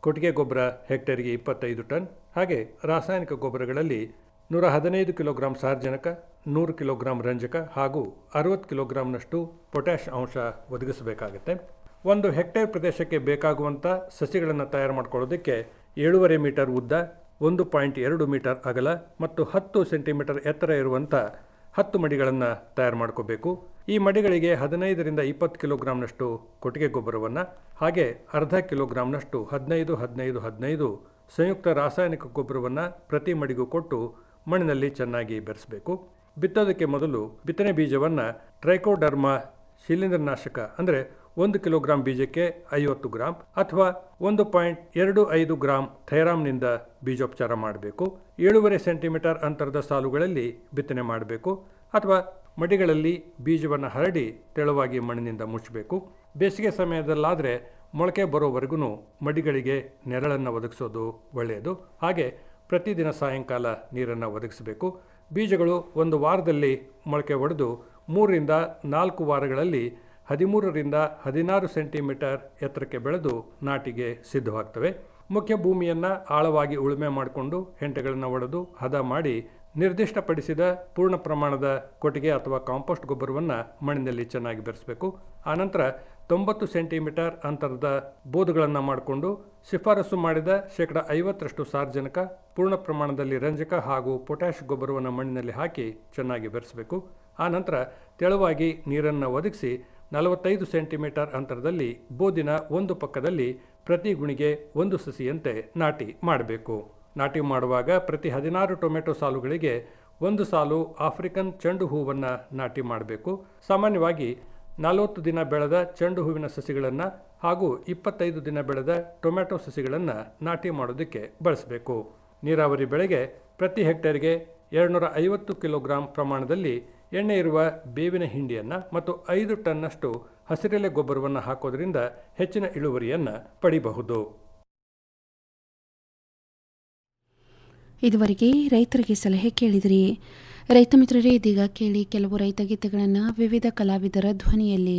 ಕೊಟ್ಟಿಗೆ ಗೊಬ್ಬರ ಹೆಕ್ಟೇರ್ಗೆ ಇಪ್ಪತ್ತೈದು ಟನ್ ಹಾಗೆ ರಾಸಾಯನಿಕ ಗೊಬ್ಬರಗಳಲ್ಲಿ ನೂರ ಹದಿನೈದು ಕಿಲೋಗ್ರಾಂ ಸಾರಜನಕ ನೂರು ಕಿಲೋಗ್ರಾಂ ರಂಜಕ ಹಾಗೂ ಅರವತ್ತು ಕಿಲೋಗ್ರಾಂನಷ್ಟು ಪೊಟ್ಯಾಷ್ ಅಂಶ ಒದಗಿಸಬೇಕಾಗುತ್ತೆ ಒಂದು ಹೆಕ್ಟೇರ್ ಪ್ರದೇಶಕ್ಕೆ ಬೇಕಾಗುವಂಥ ಸಸಿಗಳನ್ನು ತಯಾರು ಮಾಡ್ಕೊಳ್ಳೋದಕ್ಕೆ ಏಳೂವರೆ ಮೀಟರ್ ಉದ್ದ ಒಂದು ಪಾಯಿಂಟ್ ಎರಡು ಮೀಟರ್ ಅಗಲ ಮತ್ತು ಹತ್ತು ಸೆಂಟಿಮೀಟರ್ ಎತ್ತರ ಇರುವಂಥ ಹತ್ತು ಮಡಿಗಳನ್ನು ತಯಾರು ಮಾಡ್ಕೋಬೇಕು ಈ ಮಡಿಗಳಿಗೆ ಹದಿನೈದರಿಂದ ಇಪ್ಪತ್ತು ಕಿಲೋಗ್ರಾಂನಷ್ಟು ಕೊಟ್ಟಿಗೆ ಗೊಬ್ಬರವನ್ನು ಹಾಗೆ ಅರ್ಧ ಕಿಲೋಗ್ರಾಂನಷ್ಟು ಹದಿನೈದು ಹದಿನೈದು ಹದಿನೈದು ಸಂಯುಕ್ತ ರಾಸಾಯನಿಕ ಗೊಬ್ಬರವನ್ನು ಪ್ರತಿ ಮಡಿಗೂ ಕೊಟ್ಟು ಮಣ್ಣಿನಲ್ಲಿ ಚೆನ್ನಾಗಿ ಬೆರೆಸಬೇಕು ಬಿತ್ತೋದಕ್ಕೆ ಮೊದಲು ಬಿತ್ತನೆ ಬೀಜವನ್ನು ಟ್ರೈಕೋಡರ್ಮಾ ಶಿಲೀಂಧ್ರನಾಶಕ ಅಂದರೆ ಒಂದು ಕಿಲೋಗ್ರಾಂ ಬೀಜಕ್ಕೆ ಐವತ್ತು ಗ್ರಾಂ ಅಥವಾ ಒಂದು ಪಾಯಿಂಟ್ ಎರಡು ಐದು ಗ್ರಾಂ ಥೈರಾಮ್ನಿಂದ ಬೀಜೋಪಚಾರ ಮಾಡಬೇಕು ಏಳೂವರೆ ಸೆಂಟಿಮೀಟರ್ ಅಂತರದ ಸಾಲುಗಳಲ್ಲಿ ಬಿತ್ತನೆ ಮಾಡಬೇಕು ಅಥವಾ ಮಡಿಗಳಲ್ಲಿ ಬೀಜವನ್ನು ಹರಡಿ ತೆಳುವಾಗಿ ಮಣ್ಣಿನಿಂದ ಮುಚ್ಚಬೇಕು ಬೇಸಿಗೆ ಸಮಯದಲ್ಲಾದರೆ ಮೊಳಕೆ ಬರೋವರೆಗೂ ಮಡಿಗಳಿಗೆ ನೆರಳನ್ನು ಒದಗಿಸೋದು ಒಳ್ಳೆಯದು ಹಾಗೆ ಪ್ರತಿದಿನ ಸಾಯಂಕಾಲ ನೀರನ್ನು ಒದಗಿಸಬೇಕು ಬೀಜಗಳು ಒಂದು ವಾರದಲ್ಲಿ ಮೊಳಕೆ ಒಡೆದು ಮೂರರಿಂದ ನಾಲ್ಕು ವಾರಗಳಲ್ಲಿ ಹದಿಮೂರರಿಂದ ಹದಿನಾರು ಸೆಂಟಿಮೀಟರ್ ಎತ್ತರಕ್ಕೆ ಬೆಳೆದು ನಾಟಿಗೆ ಸಿದ್ಧವಾಗ್ತವೆ ಮುಖ್ಯ ಭೂಮಿಯನ್ನು ಆಳವಾಗಿ ಉಳುಮೆ ಮಾಡಿಕೊಂಡು ಹೆಂಟೆಗಳನ್ನು ಒಡೆದು ಹದ ಮಾಡಿ ನಿರ್ದಿಷ್ಟಪಡಿಸಿದ ಪೂರ್ಣ ಪ್ರಮಾಣದ ಕೊಟ್ಟಿಗೆ ಅಥವಾ ಕಾಂಪೋಸ್ಟ್ ಗೊಬ್ಬರವನ್ನು ಮಣ್ಣಿನಲ್ಲಿ ಚೆನ್ನಾಗಿ ಬೆರೆಸಬೇಕು ಆನಂತರ ತೊಂಬತ್ತು ಸೆಂಟಿಮೀಟರ್ ಅಂತರದ ಬೋಧುಗಳನ್ನು ಮಾಡಿಕೊಂಡು ಶಿಫಾರಸು ಮಾಡಿದ ಶೇಕಡ ಐವತ್ತರಷ್ಟು ಸಾರ್ವಜನಿಕ ಪೂರ್ಣ ಪ್ರಮಾಣದಲ್ಲಿ ರಂಜಕ ಹಾಗೂ ಪೊಟ್ಯಾಷ್ ಗೊಬ್ಬರವನ್ನು ಮಣ್ಣಿನಲ್ಲಿ ಹಾಕಿ ಚೆನ್ನಾಗಿ ಬೆರೆಸಬೇಕು ಆನಂತರ ತೆಳುವಾಗಿ ನೀರನ್ನು ಒದಗಿಸಿ ನಲವತ್ತೈದು ಸೆಂಟಿಮೀಟರ್ ಅಂತರದಲ್ಲಿ ಬೋದಿನ ಒಂದು ಪಕ್ಕದಲ್ಲಿ ಪ್ರತಿ ಗುಣಿಗೆ ಒಂದು ಸಸಿಯಂತೆ ನಾಟಿ ಮಾಡಬೇಕು ನಾಟಿ ಮಾಡುವಾಗ ಪ್ರತಿ ಹದಿನಾರು ಟೊಮೆಟೊ ಸಾಲುಗಳಿಗೆ ಒಂದು ಸಾಲು ಆಫ್ರಿಕನ್ ಚೆಂಡು ಹೂವನ್ನು ನಾಟಿ ಮಾಡಬೇಕು ಸಾಮಾನ್ಯವಾಗಿ ನಲವತ್ತು ದಿನ ಬೆಳೆದ ಚೆಂಡು ಹೂವಿನ ಸಸಿಗಳನ್ನು ಹಾಗೂ ಇಪ್ಪತ್ತೈದು ದಿನ ಬೆಳೆದ ಟೊಮೆಟೊ ಸಸಿಗಳನ್ನು ನಾಟಿ ಮಾಡೋದಕ್ಕೆ ಬಳಸಬೇಕು ನೀರಾವರಿ ಬೆಳೆಗೆ ಪ್ರತಿ ಹೆಕ್ಟೇರ್ಗೆ ಎರಡುನೂರ ಐವತ್ತು ಕಿಲೋಗ್ರಾಂ ಪ್ರಮಾಣದಲ್ಲಿ ಎಣ್ಣೆ ಇರುವ ಬೇವಿನ ಹಿಂಡಿಯನ್ನು ಮತ್ತು ಐದು ಟನ್ನಷ್ಟು ಹಸಿರೆಲೆ ಗೊಬ್ಬರವನ್ನು ಹಾಕೋದ್ರಿಂದ ಹೆಚ್ಚಿನ ಇಳುವರಿಯನ್ನು ಪಡಿಬಹುದು ಇದುವರೆಗೆ ರೈತರಿಗೆ ಸಲಹೆ ಕೇಳಿದಿರಿ ರೈತ ಮಿತ್ರರೇ ಇದೀಗ ಕೇಳಿ ಕೆಲವು ರೈತ ಗೀತೆಗಳನ್ನು ವಿವಿಧ ಕಲಾವಿದರ ಧ್ವನಿಯಲ್ಲಿ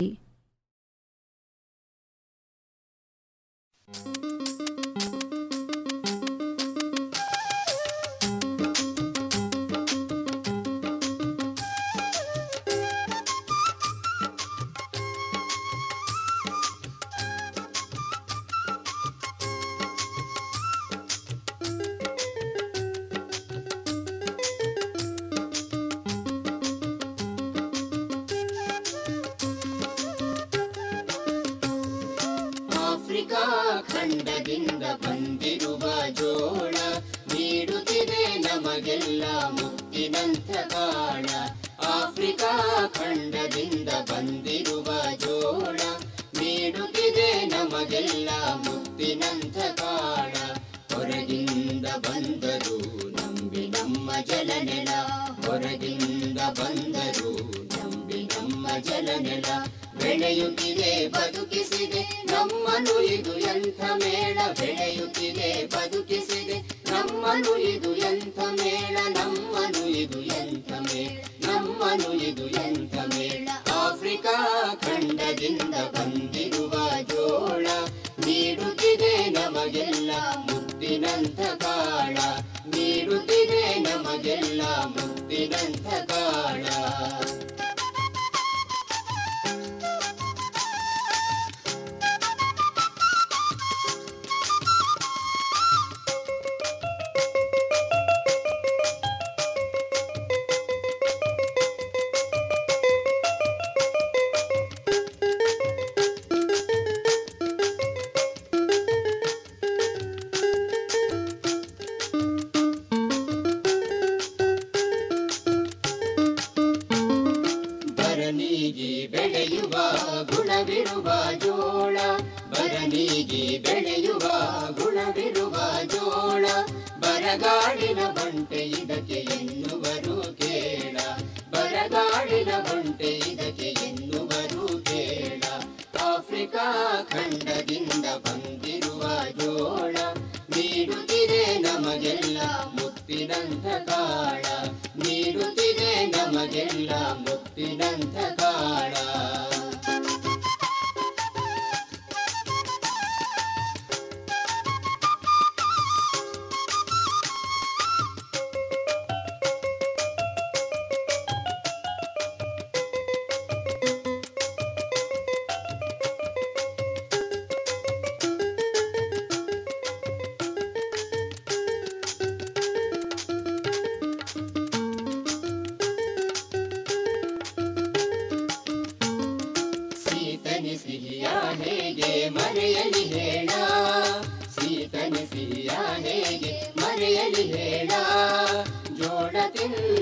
ಆಫ್ರಿಕಾ ಖಂಡದಿಂದ ಬಂದಿರುವ ಜೋಳ ನೀಡುತ್ತಿದೆ ನಮಗೆಲ್ಲ ಮುತ್ತಿನಂಥ ಕಾಳ ಆಫ್ರಿಕಾ ಖಂಡದಿಂದ ಬಂದಿರುವ ಜೋಳ ನೀಡುತ್ತಿದೆ ನಮಗೆಲ್ಲ ಮುತ್ತಿನಂಥ ಕಾಳ ಹೊರಗಿಂದ ಬಂದರು ನಂಬಿ ನಮ್ಮ ಜಲನೆಲ ಹೊರಗಿಂದ ಬಂದರು ನಂಬಿ ನಮ್ಮ ಜಲನೆಲ ಬೆಳೆಯುತ್ತಿದೆ ಬದುಕಿಸಿದೆ ನಮ್ಮನು ಇದು ಎಂಥ ಮೇಳ ಬೆಳೆಯುತ್ತಿದೆ ಬದುಕಿಸಿದೆ ನಮ್ಮನು ಇದು ಎಂಥ ಮೇಳ ನಮ್ಮನು ಇದು ಎಂಥ ಮೇಳ ನಮ್ಮನು ಇದು ಎಂಥ ಮೇಳ ಆಫ್ರಿಕಾ ಖಂಡದಿಂದ ಬಂದಿರುವ ಜೋಳ ನೀಡುತ್ತಿದೆ ನಮಗೆಲ್ಲ ಮುತ್ತಿನಂಥ ಕಾಳ ನೀಡುತ್ತಿದೆ ನಮಗೆಲ್ಲ ಮುತ್ತಿನಂಥ ಕಾಳ ಬರನಿಗೆ ಬೆಳೆಯುವ ಗುಣವಿರುವ ಜೋಳ ಬರನಿಗೆ ಬೆಳೆಯುವ ಗುಣವಿರುವ ಜೋಳ ಬರಗಾಡಿನ ಬಂಟೆ ಇದಕ್ಕೆ ಎನ್ನುವರು ಕೇಳ ಬರಗಾಡಿನ ಬಂಟೆ ಇದಕ್ಕೆ ಎನ್ನುವರು ಕೇಳ ಆಫ್ರಿಕಾ ಖಂಡದಿಂದ ಬಂದಿರುವ ಜೋಳ ನೀಡುತ್ತಿದೆ ನಮಗೆಲ್ಲ ಮುತ್ತಿನಂಥ ಕಾಳ ನೀಡುತ್ತಿದೆ ನಮಗೆಲ್ಲ ಮುತ್ತಿನಂಥ ಕಾಳ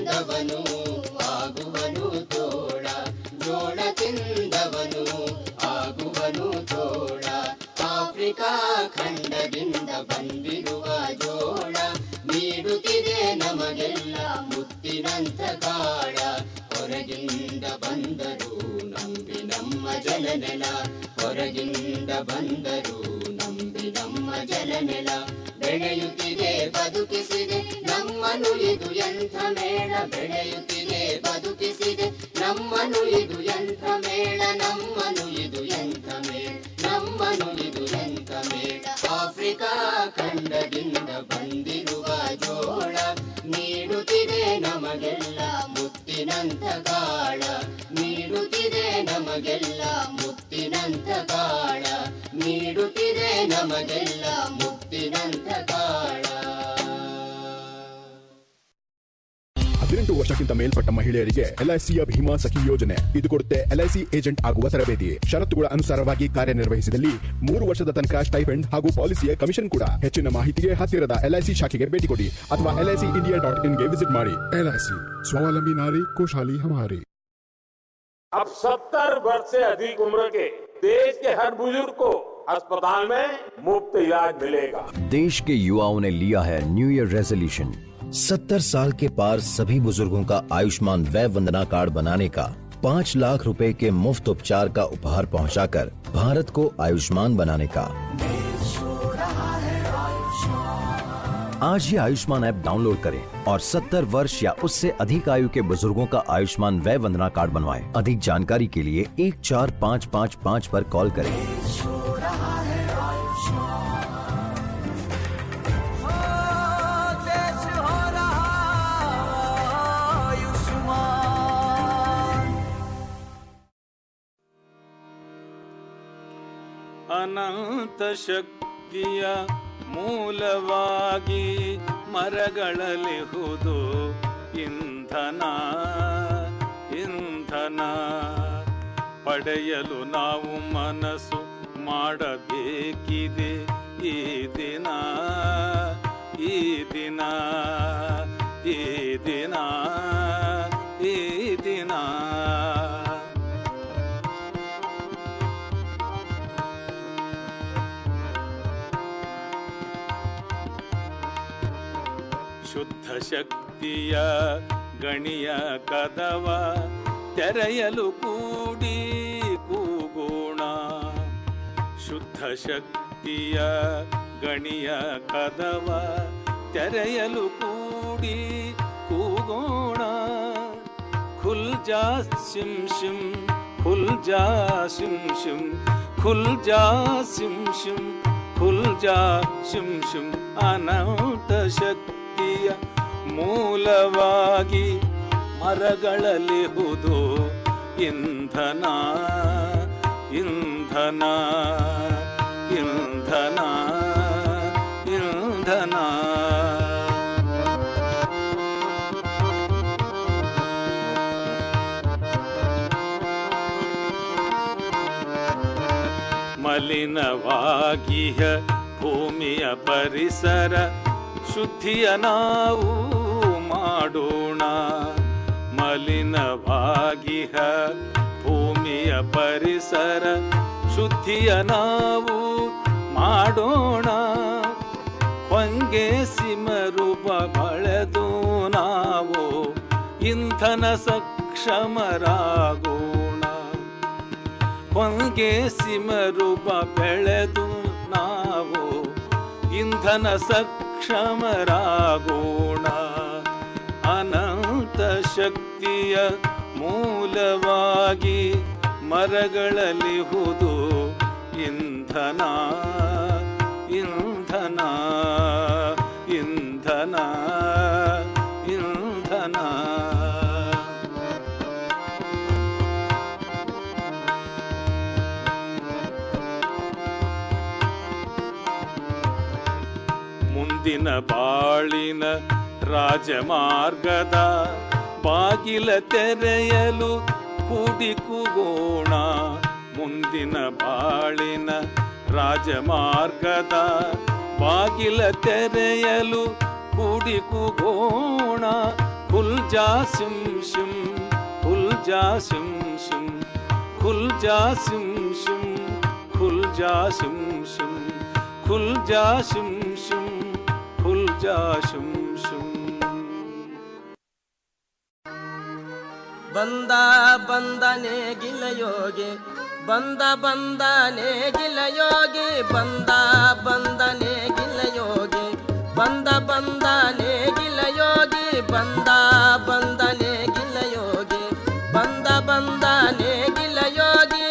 ತಿಂದವನು ಆಗುವನು ತೋಳ ಜೋಳ ತಿಂದವನು ಆಗುವನು ತೋಳ ಆಫ್ರಿಕಾ ಖಂಡದಿಂದ ಬಂದಿರುವ ಜೋಳ ನೀಡುತ್ತಿದೆ ನಮಗೆಲ್ಲ ಮುತ್ತಿನಂತ ಕಾಳ ಹೊರಗಿಂದ ಬಂದರು ನಂಬಿ ನಮ್ಮ ಜಲನೆಲ ಹೊರಗಿಂದ ಬಂದರು ನಂಬಿ ನಮ್ಮ ಜಲನೆಲ ಬೆಳೆಯುತ್ತಿದೆ ಬದುಕಿಸಿದೆ ನಮ್ಮನು ಇದು ಎಂಥ ಮೇಳ ಬೆಳೆಯುತ್ತಿದೆ ಬದುಕಿಸಿದೆ ನಮ್ಮನು ಇದು ಎಂಥ ಮೇಳ ನಮ್ಮನು ಇದು ಎಂಥ ಮೇಳ ನಮ್ಮನು ಇದು ಎಂಥ ಮೇಳ ಆಫ್ರಿಕಾ ಖಂಡದಿಂದ ಬಂದಿರುವ ಜೋಳ ನೀಡುತ್ತಿದೆ ನಮಗೆಲ್ಲ ಮುತ್ತಿನಂತ ಕಾಳ ನೀಡುತ್ತಿದೆ ನಮಗೆಲ್ಲ ಮುತ್ತಿನಂತ ಕಾಳ ನೀಡುತ್ತಿದೆ ನಮಗೆಲ್ಲ ಮುತ್ತಿನಂತ ಕಾಳ ಹದಿನೆಂಟು ವರ್ಷಕ್ಕಿಂತ ಮೇಲ್ಪಟ್ಟ ಮಹಿಳೆಯರಿಗೆ ಎಲ್ಐಸಿಯ ಭೀಮಾ ಸಖಿ ಯೋಜನೆ ಇದು ಕೊಡುತ್ತೆ ಎಲ್ಐಸಿ ಏಜೆಂಟ್ ಆಗುವ ತರಬೇತಿ ಷರತ್ತುಗಳ ಅನುಸಾರವಾಗಿ ಕಾರ್ಯನಿರ್ವಹಿಸಿದಲ್ಲಿ ಮೂರು ವರ್ಷದ ತನಕ ಸ್ಟೈಪೆಂಡ್ ಹಾಗೂ ಪಾಲಿಸಿಯ ಕಮಿಷನ್ ಕೂಡ ಹೆಚ್ಚಿನ ಮಾಹಿತಿಗೆ ಹತ್ತಿರದ ಎಲ್ಐಸಿ ಶಾಖೆಗೆ ಭೇಟಿ ಕೊಡಿ ಅಥವಾ ಎಲ್ಐಸಿ ಇಂಡಿಯಾ ಡಾಟ್ ಇನ್ಗೆ ವಿಸಿಟ್ ಮಾಡಿ ಎಲ್ಐಸಿ ಸ್ವಾವಲಂಬಿ ನಾರಿ ಖುಷಹಾಲಿ ಹಮಾರಿ अब सत्तर वर्ष से अधिक उम्र के देश के हर बुजुर्ग को अस्पताल में मुफ्त इलाज मिलेगा देश के युवाओं ने लिया है न्यू ईयर रेजोल्यूशन सत्तर साल के पार सभी बुजुर्गों का आयुष्मान वय वंदना कार्ड बनाने का पाँच लाख रुपए के मुफ्त उपचार का उपहार पहुंचाकर भारत को आयुष्मान बनाने का आज ही आयुष्मान ऐप डाउनलोड करें और 70 वर्ष या उससे अधिक आयु के बुजुर्गों का आयुष्मान वय वंदना कार्ड बनवाएं। अधिक जानकारी के लिए एक चार पाँच पाँच पाँच पर कॉल करें ಅನಂತ ಶಕ್ತಿಯ ಮೂಲವಾಗಿ ಮರಗಳಲಿಹುದು ಇಂಧನ ಇಂಧನ ಪಡೆಯಲು ನಾವು ಮನಸ್ಸು ಮಾಡಬೇಕಿದೆ ಈ ದಿನ ಈ ದಿನ ಈ ದಿನ ಈ ದಿನ ಶುದ್ಧ ಶಕ್ತಿಯ ಗಣಿಯ ಕದವ ತೆರೆಯಲು ಕೂಡಿ ಕೂಗೋಣ ಶುದ್ಧ ಶಕ್ತಿಯ ಗಣಿಯ ಕದವ ತೆರೆಯಲು ಕೂಡಿ ಕೂಗೋಣ ಖುಲ್ ಜಾ ಸಿಂ ಶಿಂ ಖುಲ್ ಜಾ ಸಿಂ ಶಿಂ ಖುಲ್ ಜಾ ಸಿಂ ಶಿಂ ಖುಲ್ ಜಾ ಶಿಂ ಶಿಂ ಅನಂತ ಶಕ್ತಿಯ ಮೂಲವಾಗಿ ಮರಗಳಲಿಹುದು ಇಂಧನ ಇಂಧನ ಇಂಧನ ಇಂಧನ ಮಲಿನವಾಗಿಹ ಭೂಮಿಯ ಪರಿಸರ ಶುದ್ಧಿಯ ನಾವು ಮಾಡೋಣ ಮಲಿನವಾಗಿಹ ಭೂಮಿಯ ಪರಿಸರ ಶುದ್ಧಿಯ ನಾವು ಮಾಡೋಣ ಹೊಂಗೆ ಸಿಮರುಬ ಬಳೆದು ನಾವು ಇಂಧನ ಸಕ್ಷಮರಾಗೋಣ ಹೊಂಗೆ ಸಿಮರುಬ ಬೆಳೆದು ನಾವು ಇಂಧನ ಸಕ್ಷಮರಾಗೋಣ ಅನಂತ ಶಕ್ತಿಯ ಮೂಲವಾಗಿ ಮರಗಳಲಿಹುದು ಇಂಧನ ಇಂಧನ ಇಂಧನ ಇಂಧನ ಮುಂದಿನ ಬಾಳಿನ ರಾಜಮಾರ್ಗದ ಬಾಗಿಲ ತೆರೆಯಲು ಕೂಡಿ ಕೂಗೋಣ ಮುಂದಿನ ಬಾಳಿನ ರಾಜಮಾರ್ಗದ ಬಾಗಿಲ ತೆರೆಯಲು ಕೂಡಿ ಕೂಗೋಣ खुल जा सिम सिम खुल जा सिम सिम खुल जा सिम सिम खुल जा सिम सिम खुल जा सिम सिम खुल जा सिम सिम ಬಂದ ಬಂದನೆ ಗಿಲಯೋಗಿ ಬಂದ ಬಂದನೆ ಗಿಲಯೋಗಿ ಬಂದ ಬಂದನೆ ಗಿಲಯೋಗಿ ಬಂದ ಬಂದನೆ ಗಿಲಯೋಗಿ ಬಂದ ಬಂದನೆ ಗಿಲಯೋಗಿ ಬಂದ ಬಂದನೆ ಗಿಲಯೋಗಿ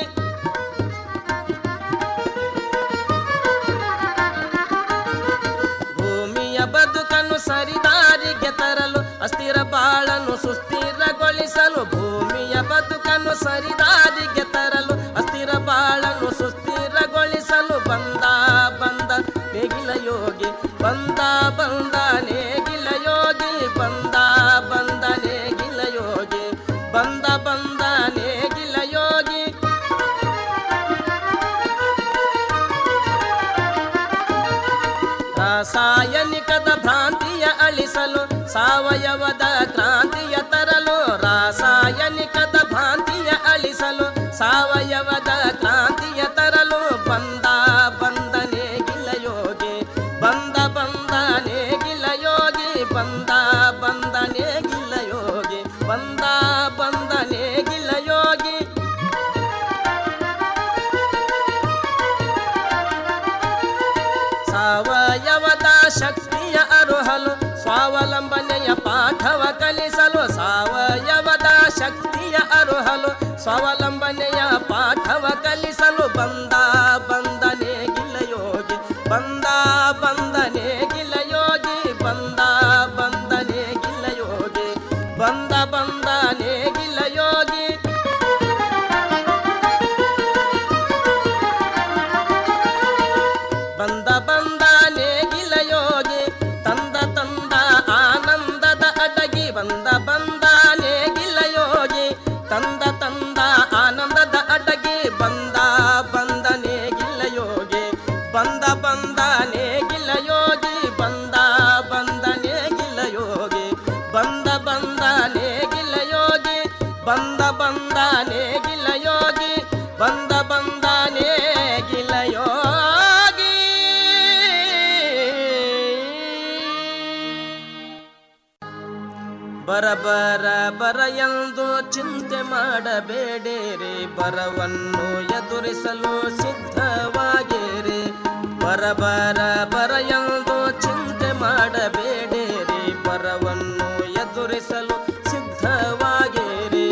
ಭೂಮಿಯ ಬದುಕನ್ನು ಸರಿದಾರಿಗೆ ತರಲು ಅಸ್ಥಿರ ಬಾಳನ್ನು ಸುಸ್ಥಿರಗೊಳಿಸಲು ಭೂಮಿಯ ಬದುಕನ್ನು ಸರಿದಾರಿಗೆ ತರಲು ಅಸ್ಥಿರ ಬಾಳನ್ನು ಸುಸ್ಥಿರಗೊಳಿಸಲು ಬಂದ ಬಂದ ನೇಗಿಲ ಯೋಗಿ ಬಂದ ಬಂದ ನೇಗಿಲ ಯೋಗಿ ಬಂದ ಬಂದ ನೇಗಿಲ ಯೋಗಿ ಬಂದ ಬಂದ ನೇಗಿಲ ಯೋಗಿ ರಾಸಾಯನಿಕದ ಭ್ರಾಂತಿಯ ಅಳಿಸಲು ಸಾವಯವದ ಕ್ರಾಂತಿಯ ತರಲು ರಾಸಾಯನಿಕದ ಭ್ರಾಂತಿಯ ಅಳಿಸಲು ಸಾವಯವದ ಕ್ರಾಂತಿಯ ತರಲು ಬಂದ ಬಂದನೆ ಗಿಲಯೋಗಿ ಬಂದ ಬಂದನೆ ಗಿಲಯೋಗಿ ಬಂದ ಬಂದನೆ ಗಿಲಯೋಗಿ ಬಂದ ಬಂದನೆ ಗಿಲಯೋಗಿ ಸಾವಯವದ ಶಕ್ತಿಯ ಅರುಹಲು ಸ್ವಾವಲಂಬನೆಯ ಪಾಠವ ಕಲಿಸಲು ಸಾವಯವದ ಶಕ್ತಿಯ ಅರುಹಲು ಸ್ವಾವಲಂಬನೆಯ ಪಾಠವ ಕಲಿಸಲು ಬಂದ ಬಂದನೆ ಗಿಲಯೋಗಿ ಬಂದ ಬಂದನೆ ಗಿಲಯೋಗಿ ಬಂದ ಬಂದನೆ ಗಿಲಯೋಗಿ ಬಂದ ಬಂದನೆ ಗಿಲಯೋಗಿ ಬಂದ ಬಂದ ನೇಗಿಲ ಯೋಗಿ ತಂದ ತಂದ ಆನಂದದ ಅಡಗಿ ಬಂದ ಬಂದ ನೇಗಿಲ ಯೋಗಿ ತಂದ ತಂದ ಆನಂದದ ಅಡಗಿ ಬಂದ ಬಂದ ನೇಗಿಲ ಯೋಗಿ ಬಂದ ಬಂದ ನೇಗಿಲ ಯೋಗಿ ಬಂದ ಬಂದ ನೇಗಿಲ ಯೋಗಿ ಬಂದ ಬಂದ ನೇಗಿಲ ಯೋಗಿ ಬಂದ ಬಂದ ನೇಗಿಲ ಯೋಗಿ ಬಂದ ಬಂದ ನೇಗಿಲ ಯೋಗಿ ಬರ ಬರ ಬರ ಎಂದು ಚಿಂತೆ ಮಾಡಬೇಡಿರಿ ಬರವನ್ನು ಎದುರಿಸಲು ಸಿದ್ಧವಾಗಿರಿ ಬರ ಬರ ಬರ ಎಂದು ಚಿಂತೆ ಮಾಡಬೇಡಿರಿ ಬರವನ್ನು ಎದುರಿಸಲು ಸಿದ್ಧವಾಗಿರಿ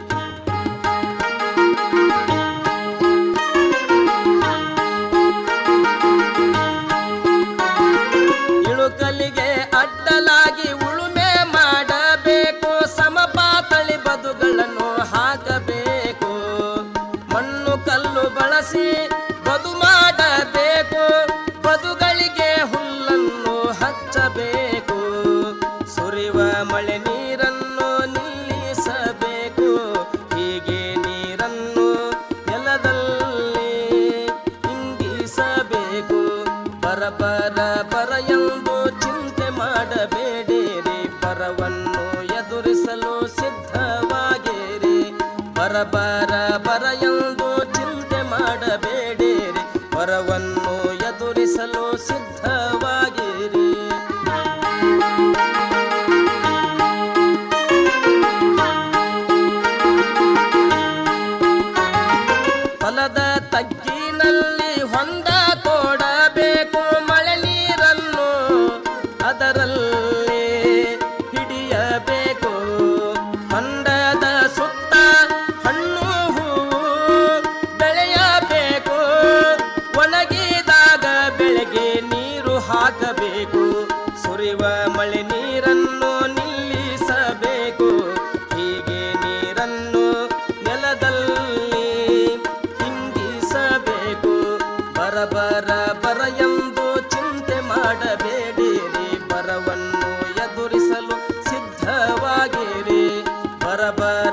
ಇಳುಕಲಿಗೆ ಅಡ್ಡಲಾಗಿ ಉಳುಮೆ ಮಾಡಬೇಕು ಸಮಪಾತಳಿ ಬದುಗಳನ್ನು ಹಾಕಬೇಕು ಮಣ್ಣು ಕಲ್ಲು ಬಳಸಿ ಬದು ಮಾಡಬೇಕು ಬದುಗಳಿಗೆ ಹುಲ್ಲನ್ನು ಹಚ್ಚಬೇಕು ಸುರಿವ ಮಳೆ ನೀರನ್ನು ನಿಲ್ಲಿಸಬೇಕು ಹೀಗೆ ನೀರನ್ನು ನೆಲದಲ್ಲಿ ಇಂಗಿಸಬೇಕು ಬರ ಬರ ಬರ ಎಂದು ಚಿಂತೆ ಮಾಡಬೇಡಿರಿ ಬರವನ್ನು ಎದುರಿಸಲು ಸಿದ್ಧವಾಗಿರಿ ಬರ ಬರ ಬರ ಎಂದು ಚಿಂತೆ ಮಾಡಬೇಡಿರಿ ಬರವನ್ನು ಎದುರಿಸಲು ಸಿದ್ಧವಾಗಿರಿ ಹೊಲದ ತಗ್ಗಿನಲ್ಲಿ ಹೊಂದ ತೋಡಬೇಕು ಮಳೆ ನೀರನ್ನು ಅದರಲ್ಲಿ ಹಿಡಿಯಬೇಕು ಹೊಂಡದ ಸುತ್ತ ಹಣ್ಣು ಹೂವು ಬೆಳೆಯಬೇಕು ಒಣಗಿದಾಗ ಬೆಳೆಗೆ ನೀರು ಹಾಕಬೇಕು ಸುರಿವ ಮಳೆ ನೀರನ್ನು ನಿಲ್ಲಿಸಬೇಕು ಹೀಗೆ ನೀರನ್ನು ನೆಲದಲ್ಲಿ ಇಂಗಿಸಬೇಕು ಬರ ಬರ ಬರ ಎಂದು ಚಿಂತೆ ಮಾಡಬೇಡಿರಿ ಬರವನ್ನು ಎದುರಿಸಲು ಸಿದ್ಧವಾಗಿರಿ ಬರ ಬರ